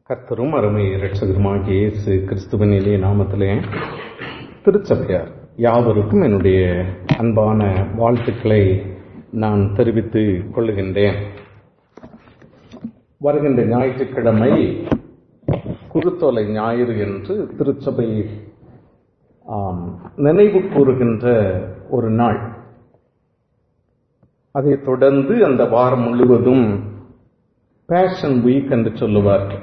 கர்த்தரும் அருமை இரட்சகருமாகிய இயேசு கிறிஸ்துவின் இளைய நாமத்திலே திருச்சபையார் யாவருக்கும் என்னுடைய அன்பான வாழ்த்துக்களை நான் தெரிவித்துக் கொள்ளுகின்றேன் வருகின்ற ஞாயிற்றுக்கிழமை குருத்தோலை ஞாயிறு என்று திருச்சபை ஆம், நினைவு கூறுகின்ற ஒரு நாள் அதைத் தொடர்ந்து அந்த வாரம் முழுவதும் பேஷன் வீக் என்று சொல்லுவார்கள்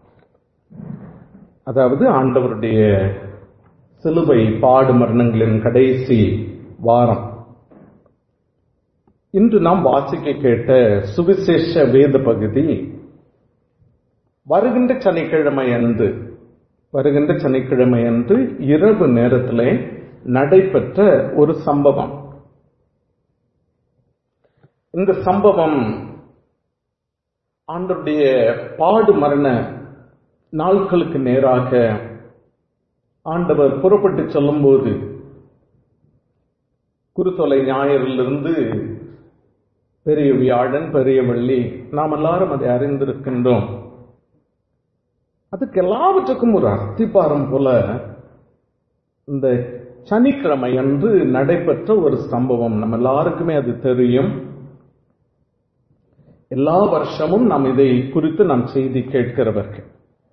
அதாவது ஆண்டவருடைய சிலுவை பாடு மரணங்களின் கடைசி வாரம் இன்று நாம் வாசிக்க கேட்ட சுவிசேஷ வேத பகுதி வருகின்ற சனிக்கிழமை அன்று வருகின்ற சனிக்கிழமை அன்று இரவு நேரத்திலே நடைபெற்ற ஒரு சம்பவம் இந்த சம்பவம் ஆண்டருடைய பாடு மரண நாட்களுக்கு நேராக ஆண்டவர் புறப்பட்டு சொல்லும்போது குருத்தொலை ஞாயிறிலிருந்து பெரிய வியாழன் பெரிய வெள்ளி நாம் எல்லாரும் அதை அறிந்திருக்கின்றோம் அதுக்கு எல்லாவற்றுக்கும் ஒரு அஸ்திபாரம் போல இந்த சனிக்கிழமை அன்று நடைபெற்ற ஒரு சம்பவம் நம்ம எல்லாருக்குமே அது தெரியும் எல்லா வருஷமும் நாம் இதை குறித்து நாம் செய்தி கேட்கிறவர்கள்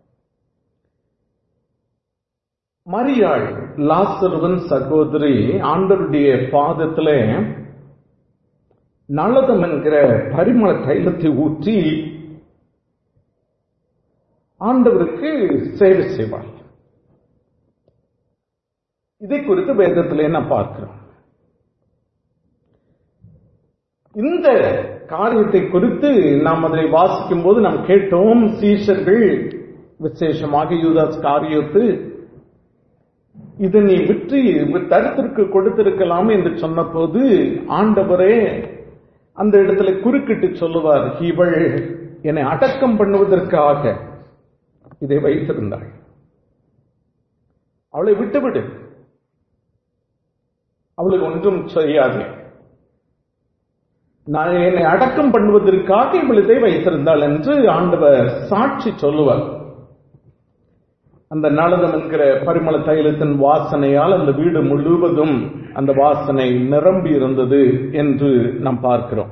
மரியாள் லாசருவன் சகோதரி ஆண்டருடைய பாதத்திலே நளதம் என்கிற பரிமள தைலத்தை ஊற்றி ஆண்டவருக்கு சேவை செய்வாள் இதை குறித்து வேதத்திலே நான் பார்க்கிறோம் இந்த காரியத்தை குறித்து நாம் அதை வாசிக்கும் போது நாம் கேட்டோம் சீஷர்கள் விசேஷமாக யூதாஸ் காரியத்து இது நீ விற்று தரத்திற்கு கொடுத்திருக்கலாம் என்று சொன்னபோது ஆண்டவரே அந்த இடத்துல குறுக்கிட்டு சொல்லுவார் இவள் என்னை அடக்கம் பண்ணுவதற்காக இதை வைத்திருந்தாள் அவளை விட்டுவிடு அவளுக்கு ஒன்றும் செய்யாது நான் என்னை அடக்கம் பண்ணுவதற்காக இவள் இதை வைத்திருந்தாள் என்று ஆண்டவர் சாட்சி சொல்லுவார் அந்த நளதம் என்கிற பரிமள தைலத்தின் வாசனையால் அந்த வீடு முழுவதும் அந்த வாசனை நிரம்பி இருந்தது என்று நாம் பார்க்கிறோம்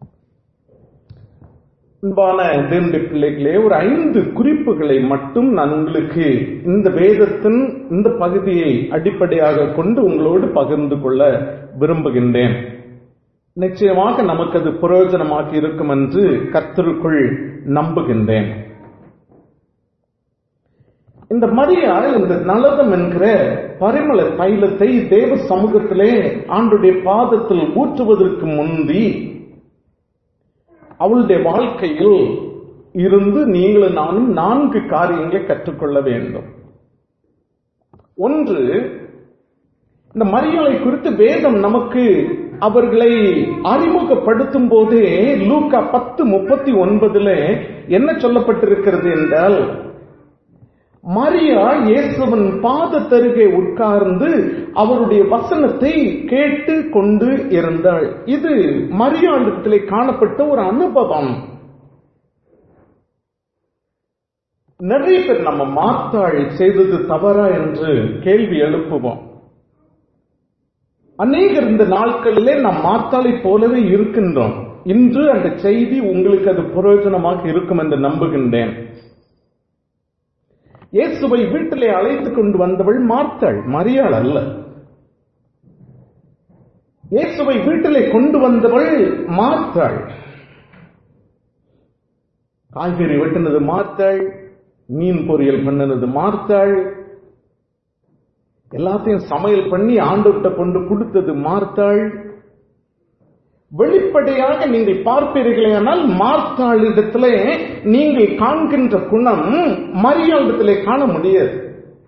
அன்பான தேவனுடைய பிள்ளைகளே ஒரு ஐந்து குறிப்புகளை மட்டும் நான் உங்களுக்கு இந்த வேதத்தின் இந்த பகுதியை அடிப்படையாக கொண்டு உங்களோடு பகிர்ந்து கொள்ள விரும்புகின்றேன் நிச்சயமாக நமக்கு அது பிரயோஜனமாக இருக்கும் என்று கர்த்தருக்குள் நம்புகின்றேன் இந்த மரியாள் இந்த நலதம் என்கிற பரிமள தைலத்தை தேவ சமூகத்திலே ஆண்டுடைய பாதத்தில் ஊற்றுவதற்கு முந்தி அவளுடைய வாழ்க்கையில் இருந்து நீங்களும் நானும் நான்கு காரியங்களை கற்றுக்கொள்ள வேண்டும் ஒன்று இந்த மரியாதை குறித்து வேதம் நமக்கு அவர்களை அறிமுகப்படுத்தும் போதே லூக்கா பத்து முப்பத்தி ஒன்பதுல என்ன சொல்லப்பட்டிருக்கிறது என்றால் மரியா இயேசுவன் பாதத்தருகே உட்கார்ந்து அவருடைய வசனத்தை கேட்டு கொண்டு இருந்தாள் இது மரியாண்டத்திலே காணப்பட்ட ஒரு அனுபவம் நிறைய பேர் நம்ம மாத்தாள் செய்தது தவறா என்று கேள்வி எழுப்புவோம் அநேகர் இந்த நாட்களிலே நாம் மாத்தாளை போலவே இருக்கின்றோம் இன்று அந்த செய்தி உங்களுக்கு அது பிரயோஜனமாக இருக்கும் என்று நம்புகின்றேன் இயேசுவை வீட்டிலே அழைத்துக் கொண்டு வந்தவள் மார்த்தாள் மரியாள் அல்ல இயேசுவை வீட்டிலே கொண்டு வந்தவள் மார்த்தாள் காய்கறி வெட்டினது மார்த்தாள் மீன் பொரியல் பண்ணினது மார்த்தாள் எல்லாத்தையும் சமையல் பண்ணி ஆண்டவர்கிட்ட கொண்டு கொடுத்தது மார்த்தாள் வெளிப்படையாக நீங்கள் பார்ப்பீர்களே ஆனால் மார்த்தாளிடத்திலே நீங்கள் காண்கின்ற குணம் மரியாளிடத்திலே காண முடியாது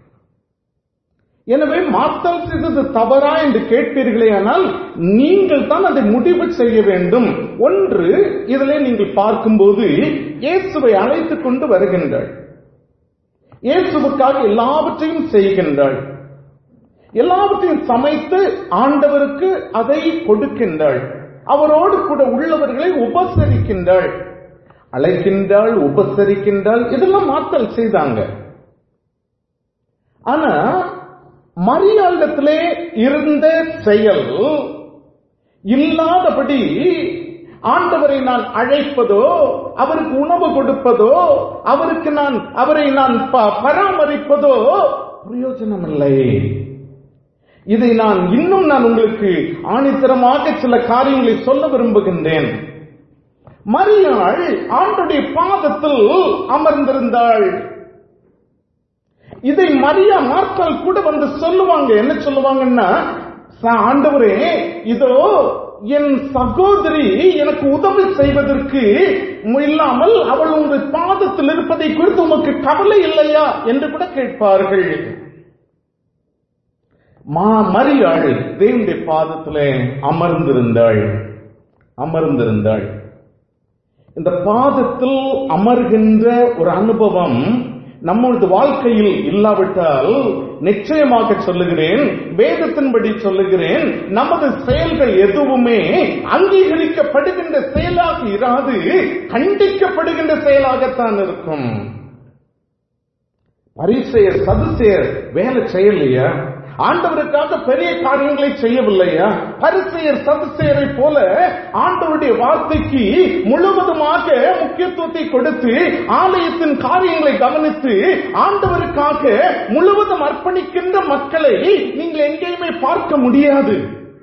எனவே மார்த்தாள் செய்தது தவறா என்று கேட்பீர்களே ஆனால் நீங்கள் தான் அதை முடிவு செய்ய வேண்டும் ஒன்று இதிலே நீங்கள் பார்க்கும்போது இயேசுவை அழைத்துக் கொண்டு வருகின்றாள் இயேசுவுக்காக எல்லாவற்றையும் செய்கின்றாள் எல்லாவற்றையும் சமைத்து ஆண்டவருக்கு அதை கொடுக்கின்றாள் அவரோடு கூட உள்ளவர்களை உபசரிக்கின்றாள் அழைக்கின்றாள் உபசரிக்கின்றாள் இதெல்லாம் மாத்தல் செய்தாங்க ஆனா மரியாதத்திலே இருந்த செயல் இல்லாதபடி ஆண்டவரை நான் அழைப்பதோ அவருக்கு உணவு கொடுப்பதோ அவருக்கு நான் அவரை நான் ப- பராமரிப்பதோ பிரயோஜனம் இல்லை இதை நான் இன்னும் நான் உங்களுக்கு ஆணித்தரமாக சில காரியங்களை சொல்ல விரும்புகின்றேன் மரியாள் ஆண்டுடைய பாதத்தில் அமர்ந்திருந்தாள் இதை மரியா மார்த்தால் கூட வந்து சொல்லுவாங்க என்ன சொல்லுவாங்கன்னா "ச- ஆண்டவரே இதோ என் சகோதரி எனக்கு உதவி செய்வதற்கு இல்லாமல் அவள் உங்கள் பாதத்தில் இருப்பதை குறித்து உமக்கு கவலை இல்லையா என்று கூட கேட்பார்கள் மா மரியாள் தேவனுடைய பாதத்திலே அமர்ந்திருந்தாள் அமர்ந்திருந்தாள் இந்த பாதத்தில் அமர்கின்ற ஒரு அனுபவம் நம்மளது வாழ்க்கையில் இல்லாவிட்டால் நிச்சயமாக சொல்லுகிறேன் வேதத்தின்படி சொல்லுகிறேன் நமது செயல்கள் எதுவுமே அங்கீகரிக்கப்படுகின்ற செயலாக இராது கண்டிக்கப்படுகின்ற செயலாகத்தான் இருக்கும் பரிசெயர் சதுசெயர் வேலை செய்யலையா ஆண்டவருக்காக பெரிய காரியங்களை செய்யவில்லையா பரிசெயர் சதுசெயரை போல ஆண்டவருடைய வார்த்தைக்கு முழுவதுமாக முக்கியத்துவத்தை கொடுத்து ஆலயத்தின் காரியங்களை கவனித்து ஆண்டவருக்காக முழுவதும் அர்ப்பணிக்கின்ற மக்களை நீங்கள் எங்கேயுமே பார்க்க முடியாது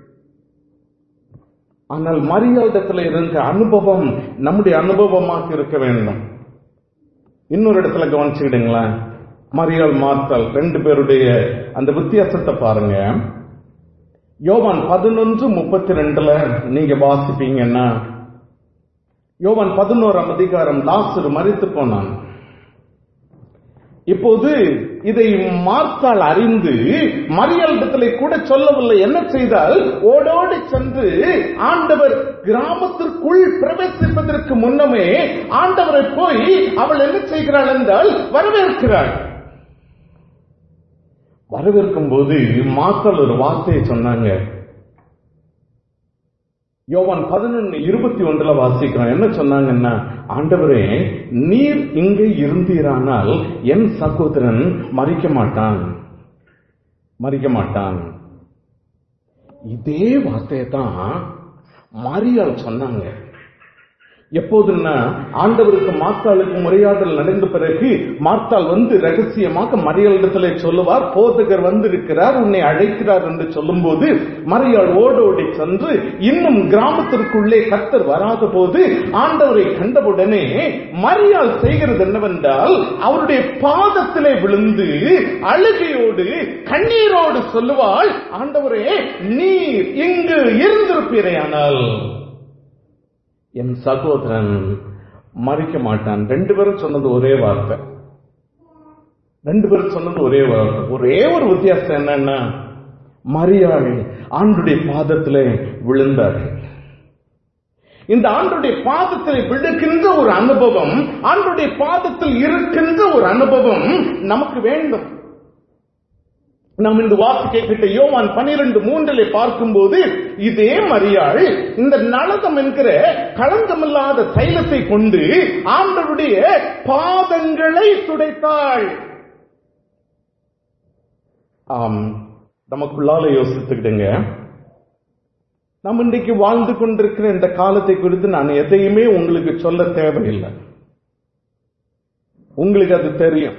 ஆனால் மரியாதத்தில் இருந்த அனுபவம் நம்முடைய அனுபவமாக இருக்க வேண்டும் இன்னொரு இடத்துல கவனிச்சுக்கிடுங்களேன் மரியாள் மார்த்தல் ரெண்டு பேருடைய அந்த வித்தியாசத்தை பாருங்க யோவான் பதினொன்று முப்பத்தி ரெண்டுல நீங்க வாசிப்பீங்கன்னா யோவான் பதினோராம் அதிகாரம் லாசரு மறித்து போனான் இப்போது இதை மார்த்தால் அறிந்து மரியாளிடத்திலே கூட சொல்லவில்லை என்ன செய்தால் ஓடோடி சென்று ஆண்டவர் கிராமத்திற்குள் பிரவேசிப்பதற்கு முன்னமே ஆண்டவரை போய் அவள் என்ன செய்கிறாள் என்றால் வரவேற்கிறாள் வரவேற்கும் போது மாத்தல் ஒரு வார்த்தையை சொன்னாங்க யோவான் பதினொன்னு இருபத்தி ஒன்றுல வாசிக்கிறோம் என்ன சொன்னாங்கன்னா ஆண்டவரே நீர் இங்கே இருந்தீரானால் என் சகோதரன் மறிக்க மாட்டான் மறிக்க மாட்டான் இதே வார்த்தையை தான் மாரியால் சொன்னாங்க எப்போதுன்னா ஆண்டவருக்கு மார்த்தாளுக்கு உரையாடல் நடந்த பிறகு மார்த்தாள் வந்து ரகசியமாக மரியாளிடத்திலே சொல்லுவார் போதகர் வந்திருக்கிறார் உன்னை அழைக்கிறார் என்று சொல்லும்போது மரியாள் ஓடோடி சென்று இன்னும் கிராமத்திற்குள்ளே கத்தர் வராத போது ஆண்டவரை கண்டவுடனே மரியாள் செய்கிறது என்னவென்றால் அவருடைய பாதத்திலே விழுந்து அழுகையோடு கண்ணீரோடு சொல்லுவாள் ஆண்டவரே நீர் இங்கு இருந்திருப்பீரையானால் என் சகோதரன் மறிக்க மாட்டான் ரெண்டு பேரும் சொன்னது ஒரே வார்த்தை ரெண்டு பேரும் சொன்னது ஒரே வார்த்தை ஒரே ஒரு வித்தியாசம் என்னன்னா மரியாள் ஆண்டுடைய பாதத்திலே விழுந்தார்கள் இந்த ஆண்டுடைய பாதத்தில் விழுக்கின்ற ஒரு அனுபவம் ஆண்டுடைய பாதத்தில் இருக்கின்ற ஒரு அனுபவம் நமக்கு வேண்டும் நாம் இந்த வாசிக்கை கிட்ட யோவான் பனிரெண்டு மூன்றிலே பார்க்கும்போது இதே மரியாள் இந்த நலதம் என்கிற களங்கமில்லாத தைலத்தை கொண்டு ஆண்டவருடைய பாதங்களை துடைத்தாள் ஆம் நமக்குள்ளால யோசித்துக்கிடுங்க நம்ம இன்றைக்கு வாழ்ந்து கொண்டிருக்கிற இந்த காலத்தை குறித்து நான் எதையுமே உங்களுக்கு சொல்ல தேவையில்லை உங்களுக்கு அது தெரியும்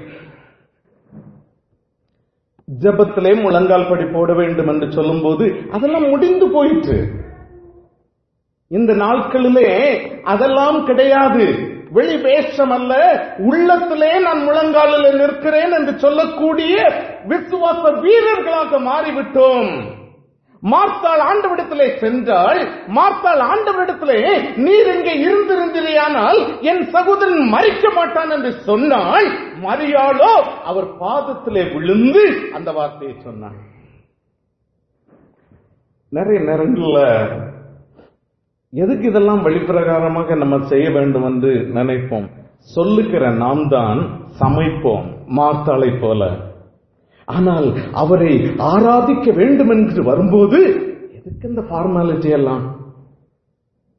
ஜபத்திலே முழங்கால் படி போட வேண்டும் என்று சொல்லும்போது அதெல்லாம் முடிந்து போயிற்று இந்த நாட்களிலே அதெல்லாம் கிடையாது வெளி வேஷம் அல்ல உள்ளத்திலே நான் முழங்காலில் நிற்கிறேன் என்று சொல்லக்கூடிய விசுவாச வீரர்களாக மாறிவிட்டோம் மார்த்தாள் ஆண்டவரிடத்திலே சென்றால் மார்த்தாள் ஆண்டவரிடத்திலே நீர் இங்கே இருந்திருந்தீரையானால் என் சகோதரன் மறிக்க மாட்டான் என்று சொன்னால் மரியாளோ அவர் பாதத்திலே விழுந்து அந்த வார்த்தையை சொன்னார் நிறைய நேரங்கள்ல எதுக்கு இதெல்லாம் வழிப்பிரகாரமாக நம்ம செய்ய வேண்டும் என்று நினைப்போம் சொல்லுகிற நாம் தான் சமைப்போம் மார்த்தாளை போல ஆனால் அவரை ஆராதிக்க வேண்டும் என்று வரும்போது எதுக்கு இந்த ஃபார்மாலிட்டி எல்லாம்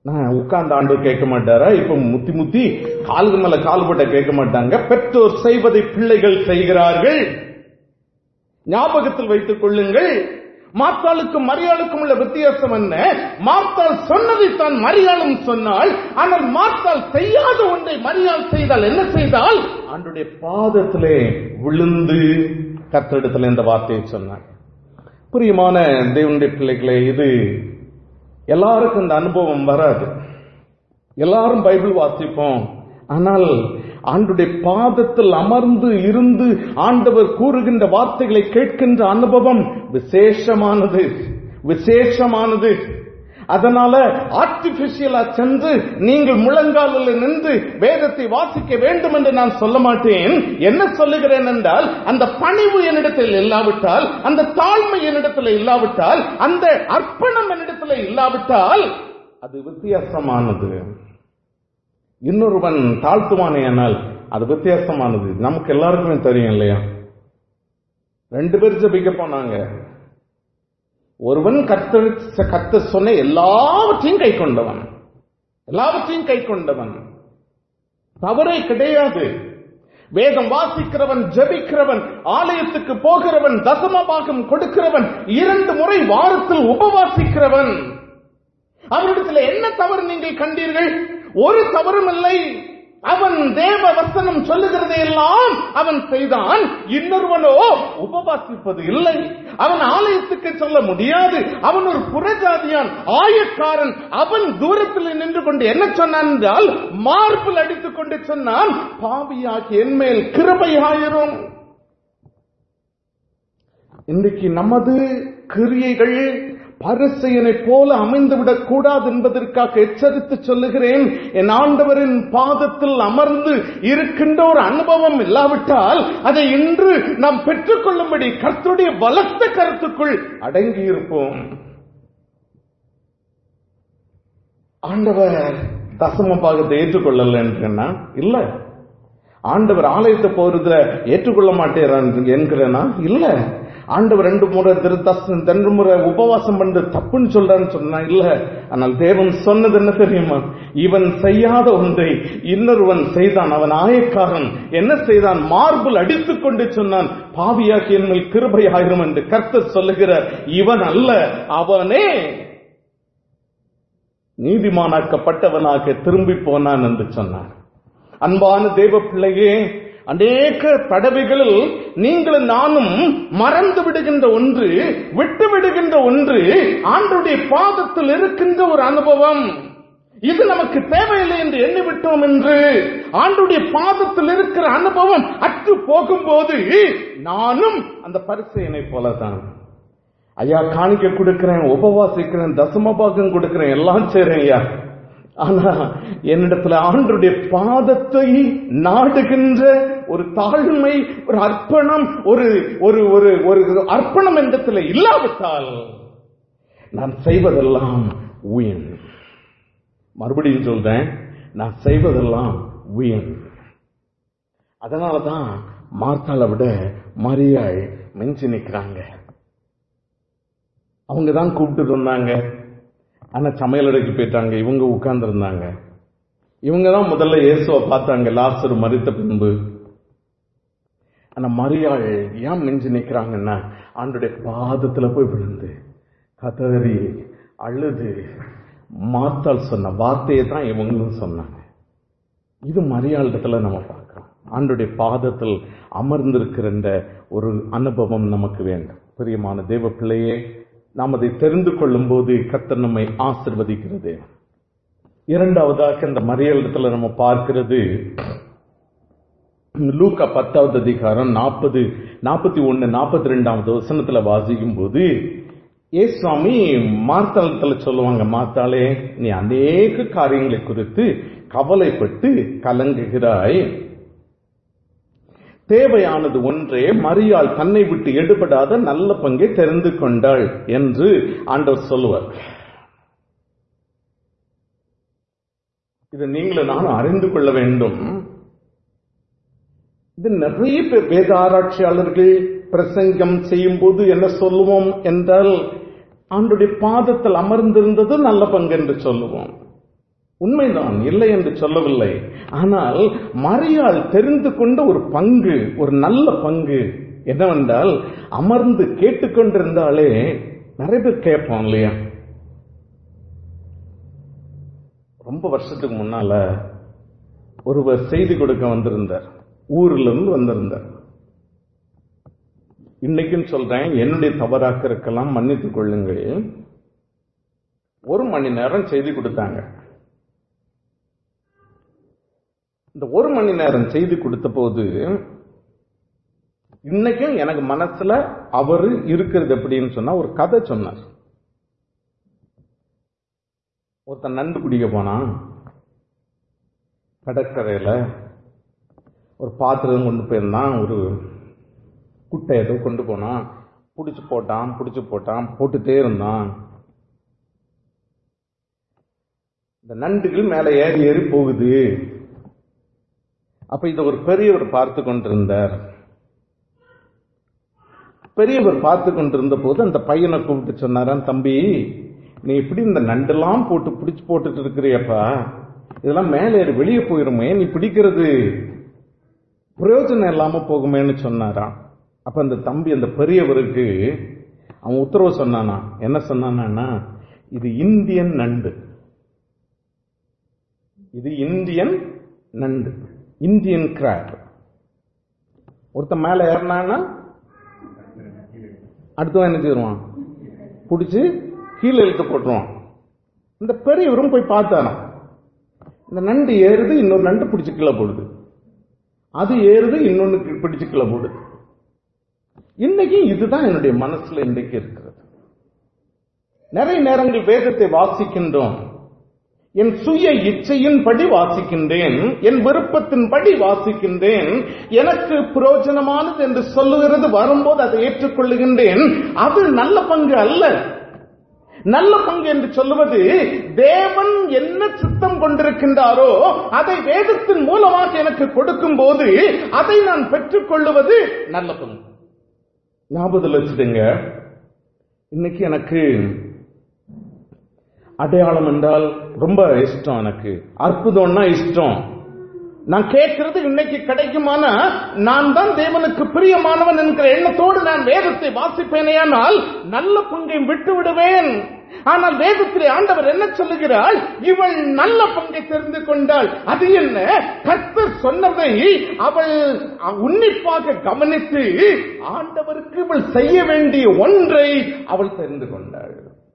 நான் உட்கார்ந்த ஆண்டு கேட்க மாட்டாரா இப்ப முத்தி முத்தி காலுக்கு மேல கால் போட்ட கேட்க மாட்டாங்க பெற்றோர் செய்வதை பிள்ளைகள் செய்கிறார்கள் ஞாபகத்தில் வைத்துக் கொள்ளுங்கள் மாத்தாளுக்கும் மரியாளுக்கும் உள்ள வித்தியாசம் என்ன மாத்தாள் சொன்னதை தான் மரியாளும் சொன்னால் ஆனால் மாத்தாள் செய்யாத ஒன்றை மரியாள் செய்தால் என்ன செய்தால் ஆண்டுடைய பாதத்திலே விழுந்து கத்தரிடத்தில் இந்த வார்த்தையை சொன்னார் பிரியமான தேவனுடைய பிள்ளைகளே இது எல்லாருக்கும் இந்த அனுபவம் வராது எல்லாரும் பைபிள் வாசிப்போம் ஆனால் ஆண்டுடைய பாதத்தில் அமர்ந்து இருந்து ஆண்டவர் கூறுகின்ற வார்த்தைகளை கேட்கின்ற அனுபவம் விசேஷமானது விசேஷமானது அதனால ஆர்டிபிஷியலா சென்று நீங்கள் முழங்காலில் நின்று வேதத்தை வாசிக்க வேண்டும் என்று நான் சொல்ல மாட்டேன் என்ன சொல்லுகிறேன் என்றால் அந்த பணிவு என்னிடத்தில் இல்லாவிட்டால் அந்த தாழ்மை என்னிடத்தில் இல்லாவிட்டால் அந்த அர்ப்பணம் என்னிடத்தில் இல்லாவிட்டால் அது வித்தியாசமானது இன்னொருவன் தாழ்த்துவானே ஆனால் அது வித்தியாசமானது நமக்கு எல்லாருக்குமே தெரியும் இல்லையா ரெண்டு பேர் ஜபிக்க போனாங்க ஒருவன் கத்த கத்த சொன்ன எல்லாவற்றையும் கை கொண்டவன் எல்லாவற்றையும் கை கொண்டவன் தவறே கிடையாது வேதம் வாசிக்கிறவன் ஜபிக்கிறவன் ஆலயத்துக்கு போகிறவன் தசம பாகம் கொடுக்கிறவன் இரண்டு முறை வாரத்தில் உபவாசிக்கிறவன் அவரிடத்தில் என்ன தவறு நீங்கள் கண்டீர்கள் ஒரு தவறும் இல்லை அவன் தேவ வசனம் சொல்லுகிறதை எல்லாம் அவன் செய்தான் இன்னொருவனோ உபவாசிப்பது இல்லை அவன் ஆலயத்துக்கு சொல்ல முடியாது அவன் ஒரு புறஜாதியான் ஆயக்காரன் அவன் தூரத்தில் நின்று கொண்டு என்ன சொன்னான் என்றால் மார்பில் அடித்துக் கொண்டு சொன்னான் பாவியாகி என்மேல் கிருபையாயிரும் இன்றைக்கு நமது கிரியைகள் பரிசையனை போல அமைந்துவிடக் கூடாது என்பதற்காக எச்சரித்து சொல்லுகிறேன் என் ஆண்டவரின் பாதத்தில் அமர்ந்து இருக்கின்ற ஒரு அனுபவம் இல்லாவிட்டால் அதை இன்று நாம் பெற்றுக்கொள்ளும்படி கர்த்துடைய பலத்த கருத்துக்குள் அடங்கி இருப்போம் ஆண்டவர் தசம பாகத்தை ஏற்றுக்கொள்ளல என்றா இல்ல ஆண்டவர் ஆலயத்தை போறதுல ஏற்றுக்கொள்ள மாட்டேறான் என்கிறேனா இல்ல ஆண்டவர் ரெண்டு முறை திரு ரெண்டு முறை உபவாசம் பண்ணு தப்புன்னு சொல்றான்னு சொன்னா இல்ல ஆனால் தேவன் சொன்னது என்ன தெரியுமா இவன் செய்யாத ஒன்றை இன்னொருவன் செய்தான் அவன் ஆயக்காரன் என்ன செய்தான் மார்பிள் அடித்துக் கொண்டு சொன்னான் பாவியாக்கி என்மேல் கிருபை ஆயிரும் என்று கர்த்தர் சொல்லுகிறார் இவன் அல்ல அவனே நீதிமானாக்கப்பட்டவனாக திரும்பி போனான் என்று சொன்னார் அன்பான தேவ பிள்ளையே அநேக தடவைகளில் நீங்களும் நானும் மறந்து விடுகின்ற ஒன்று விட்டு விடுகின்ற ஒன்று ஆண்டுடைய பாதத்தில் இருக்கின்ற ஒரு அனுபவம் இது நமக்கு தேவையில்லை என்று எண்ணிவிட்டோம் என்று ஆண்டுடைய பாதத்தில் இருக்கிற அனுபவம் அற்று போகும்போது நானும் அந்த பரிசையனை போலதான் ஐயா காணிக்க கொடுக்கிறேன் உபவாசிக்கிறேன் தசம பாகம் கொடுக்கிறேன் எல்லாம் செய்றேன் ஐயா ஆனா என்னிடத்துல ஆண்டுடைய பாதத்தை நாடுகின்ற ஒரு தாழ்மை ஒரு அர்ப்பணம் ஒரு ஒரு ஒரு ஒரு அர்ப்பணம் என்னிடத்துல இல்லாவிட்டால் நான் செய்வதெல்லாம் வீண் மறுபடியும் சொல்றேன் நான் செய்வதெல்லாம் வீண் அதனாலதான் மார்த்தாளை விட மரியாள் மிஞ்சி நிக்கிறாங்க அவங்க தான் கூப்பிட்டு வந்தாங்க ஆனா சமையலறைக்கு போயிட்டாங்க இவங்க உட்கார்ந்து இருந்தாங்க இவங்க தான் முதல்ல இயேசுவை பார்த்தாங்க லாசர் மறித்த பின்பு ஆனா மரியாள் ஏன் மிஞ்சி நிக்கிறாங்கன்னா ஆண்டுடைய பாதத்துல போய் விழுந்து கதறி அழுது மாத்தால் சொன்ன வார்த்தையை தான் இவங்களும் சொன்னாங்க இது மரியாளிடத்துல நம்ம பார்க்கிறோம் ஆண்டுடைய பாதத்தில் அமர்ந்திருக்கிற இந்த ஒரு அனுபவம் நமக்கு வேண்டும் பிரியமான தேவ பிள்ளையே நாம் அதை தெரிந்து கொள்ளும் போது கர்த்தர் நம்மை ஆசிர்வதிக்கிறது இரண்டாவதாக இந்த மறியலிடத்துல நம்ம பார்க்கிறது லூக்கா பத்தாவது அதிகாரம் நாற்பது நாற்பத்தி ஒன்னு நாற்பத்தி ரெண்டாவது வசனத்துல வாசிக்கும் போது ஏசுவாமி மார்த்தாளத்துல சொல்லுவாங்க மாத்தாளே நீ அநேக காரியங்களை குறித்து கவலைப்பட்டு கலங்குகிறாய் தேவையானது ஒன்றே மரியாள் தன்னை விட்டு எடுபடாத நல்ல பங்கை தெரிந்து கொண்டாள் என்று ஆண்டவர் சொல்லுவார் இதை நீங்களும் நானும் அறிந்து கொள்ள வேண்டும் இது நிறைய பேர் வேத ஆராய்ச்சியாளர்கள் பிரசங்கம் செய்யும் போது என்ன சொல்லுவோம் என்றால் ஆண்டுடைய பாதத்தில் அமர்ந்திருந்தது நல்ல பங்கு என்று சொல்லுவோம் உண்மைதான் இல்லை என்று சொல்லவில்லை ஆனால் மரியாள் தெரிந்து கொண்ட ஒரு பங்கு ஒரு நல்ல பங்கு என்னவென்றால் அமர்ந்து கேட்டுக்கொண்டிருந்தாலே நிறைய பேர் கேட்போம் இல்லையா ரொம்ப வருஷத்துக்கு முன்னால ஒருவர் செய்தி கொடுக்க வந்திருந்தார் ஊர்ல இருந்து வந்திருந்தார் இன்னைக்கும் சொல்றேன் என்னுடைய தவறாக்க இருக்கலாம் மன்னித்துக் கொள்ளுங்கள் ஒரு மணி நேரம் செய்தி கொடுத்தாங்க இந்த ஒரு மணி நேரம் செய்தி கொடுத்த போது இன்னைக்கும் எனக்கு மனசுல அவரு இருக்கிறது எப்படின்னு சொன்னா ஒரு கதை சொன்னார் ஒருத்தன் நண்டு குடிக்க போனான் கடற்கரையில ஒரு பாத்திரம் கொண்டு போயிருந்தான் ஒரு குட்டை ஏதோ கொண்டு போனான் புடிச்சு போட்டான் புடிச்சு போட்டான் போட்டுட்டே இருந்தான் இந்த நண்டுகள் மேல ஏறி ஏறி போகுது அப்ப இத ஒரு பெரியவர் பார்த்து கொண்டிருந்தார் பெரியவர் பார்த்து கொண்டிருந்த போது அந்த பையனை கூப்பிட்டு சொன்னாராம் தம்பி நீ இப்படி இந்த நண்டெல்லாம் போட்டு பிடிச்சு போட்டுட்டு இருக்கிறியப்பா இதெல்லாம் மேலே ஏறி வெளியே போயிருமே நீ பிடிக்கிறது பிரயோஜனம் இல்லாம போகுமேன்னு சொன்னாராம் அப்ப அந்த தம்பி அந்த பெரியவருக்கு அவன் உத்தரவு சொன்னானா என்ன சொன்னானா இது இந்தியன் நண்டு இது இந்தியன் நண்டு இந்தியன் கிராப் ஒருத்தன் மேல ஏறினான்னா அடுத்தவன் என்ன செய்வான் பிடிச்சு கீழே இழுத்து போட்டுருவான் இந்த பெரியவரும் போய் பார்த்தானா இந்த நண்டு ஏறுது இன்னொரு நண்டு பிடிச்சு கீழே போடுது அது ஏறுது இன்னொன்னு பிடிச்சு கீழே போடுது இன்னைக்கு இதுதான் என்னுடைய மனசுல இன்றைக்கு இருக்கிறது நிறைய நேரங்கள் வேதத்தை வாசிக்கின்றோம் என் சுய இச்சையின்படி வாசிக்கின்றேன் என் விருப்பத்தின்படி வாசிக்கின்றேன் எனக்கு பிரயோஜனமானது என்று சொல்லுகிறது வரும்போது அதை ஏற்றுக்கொள்ளுகின்றேன் அது நல்ல பங்கு அல்ல நல்ல பங்கு என்று சொல்லுவது தேவன் என்ன சித்தம் கொண்டிருக்கின்றாரோ அதை வேதத்தின் மூலமாக எனக்கு கொடுக்கும் போது அதை நான் பெற்றுக் கொள்ளுவது நல்ல பங்கு ஞாபகத்தில் வச்சுடுங்க இன்னைக்கு எனக்கு அடையாளம் என்றால் ரொம்ப இஷ்டம் எனக்கு அற்புதம்னா இஷ்டம் நான் கேட்கிறது இன்னைக்கு கிடைக்குமானா நான் தான் தேவனுக்கு பிரியமானவன் என்கிற எண்ணத்தோடு நான் வேதத்தை வாசிப்பேனேயானால் நல்ல பங்கை விட்டு விடுவேன் ஆனால் வேதத்திலே ஆண்டவர் என்ன சொல்லுகிறாள் இவள் நல்ல பங்கை தெரிந்து கொண்டாள் அது என்ன கர்த்தர் சொன்னதை அவள் உன்னிப்பாக கவனித்து ஆண்டவருக்கு இவள் செய்ய வேண்டிய ஒன்றை அவள் தெரிந்து கொண்டாள்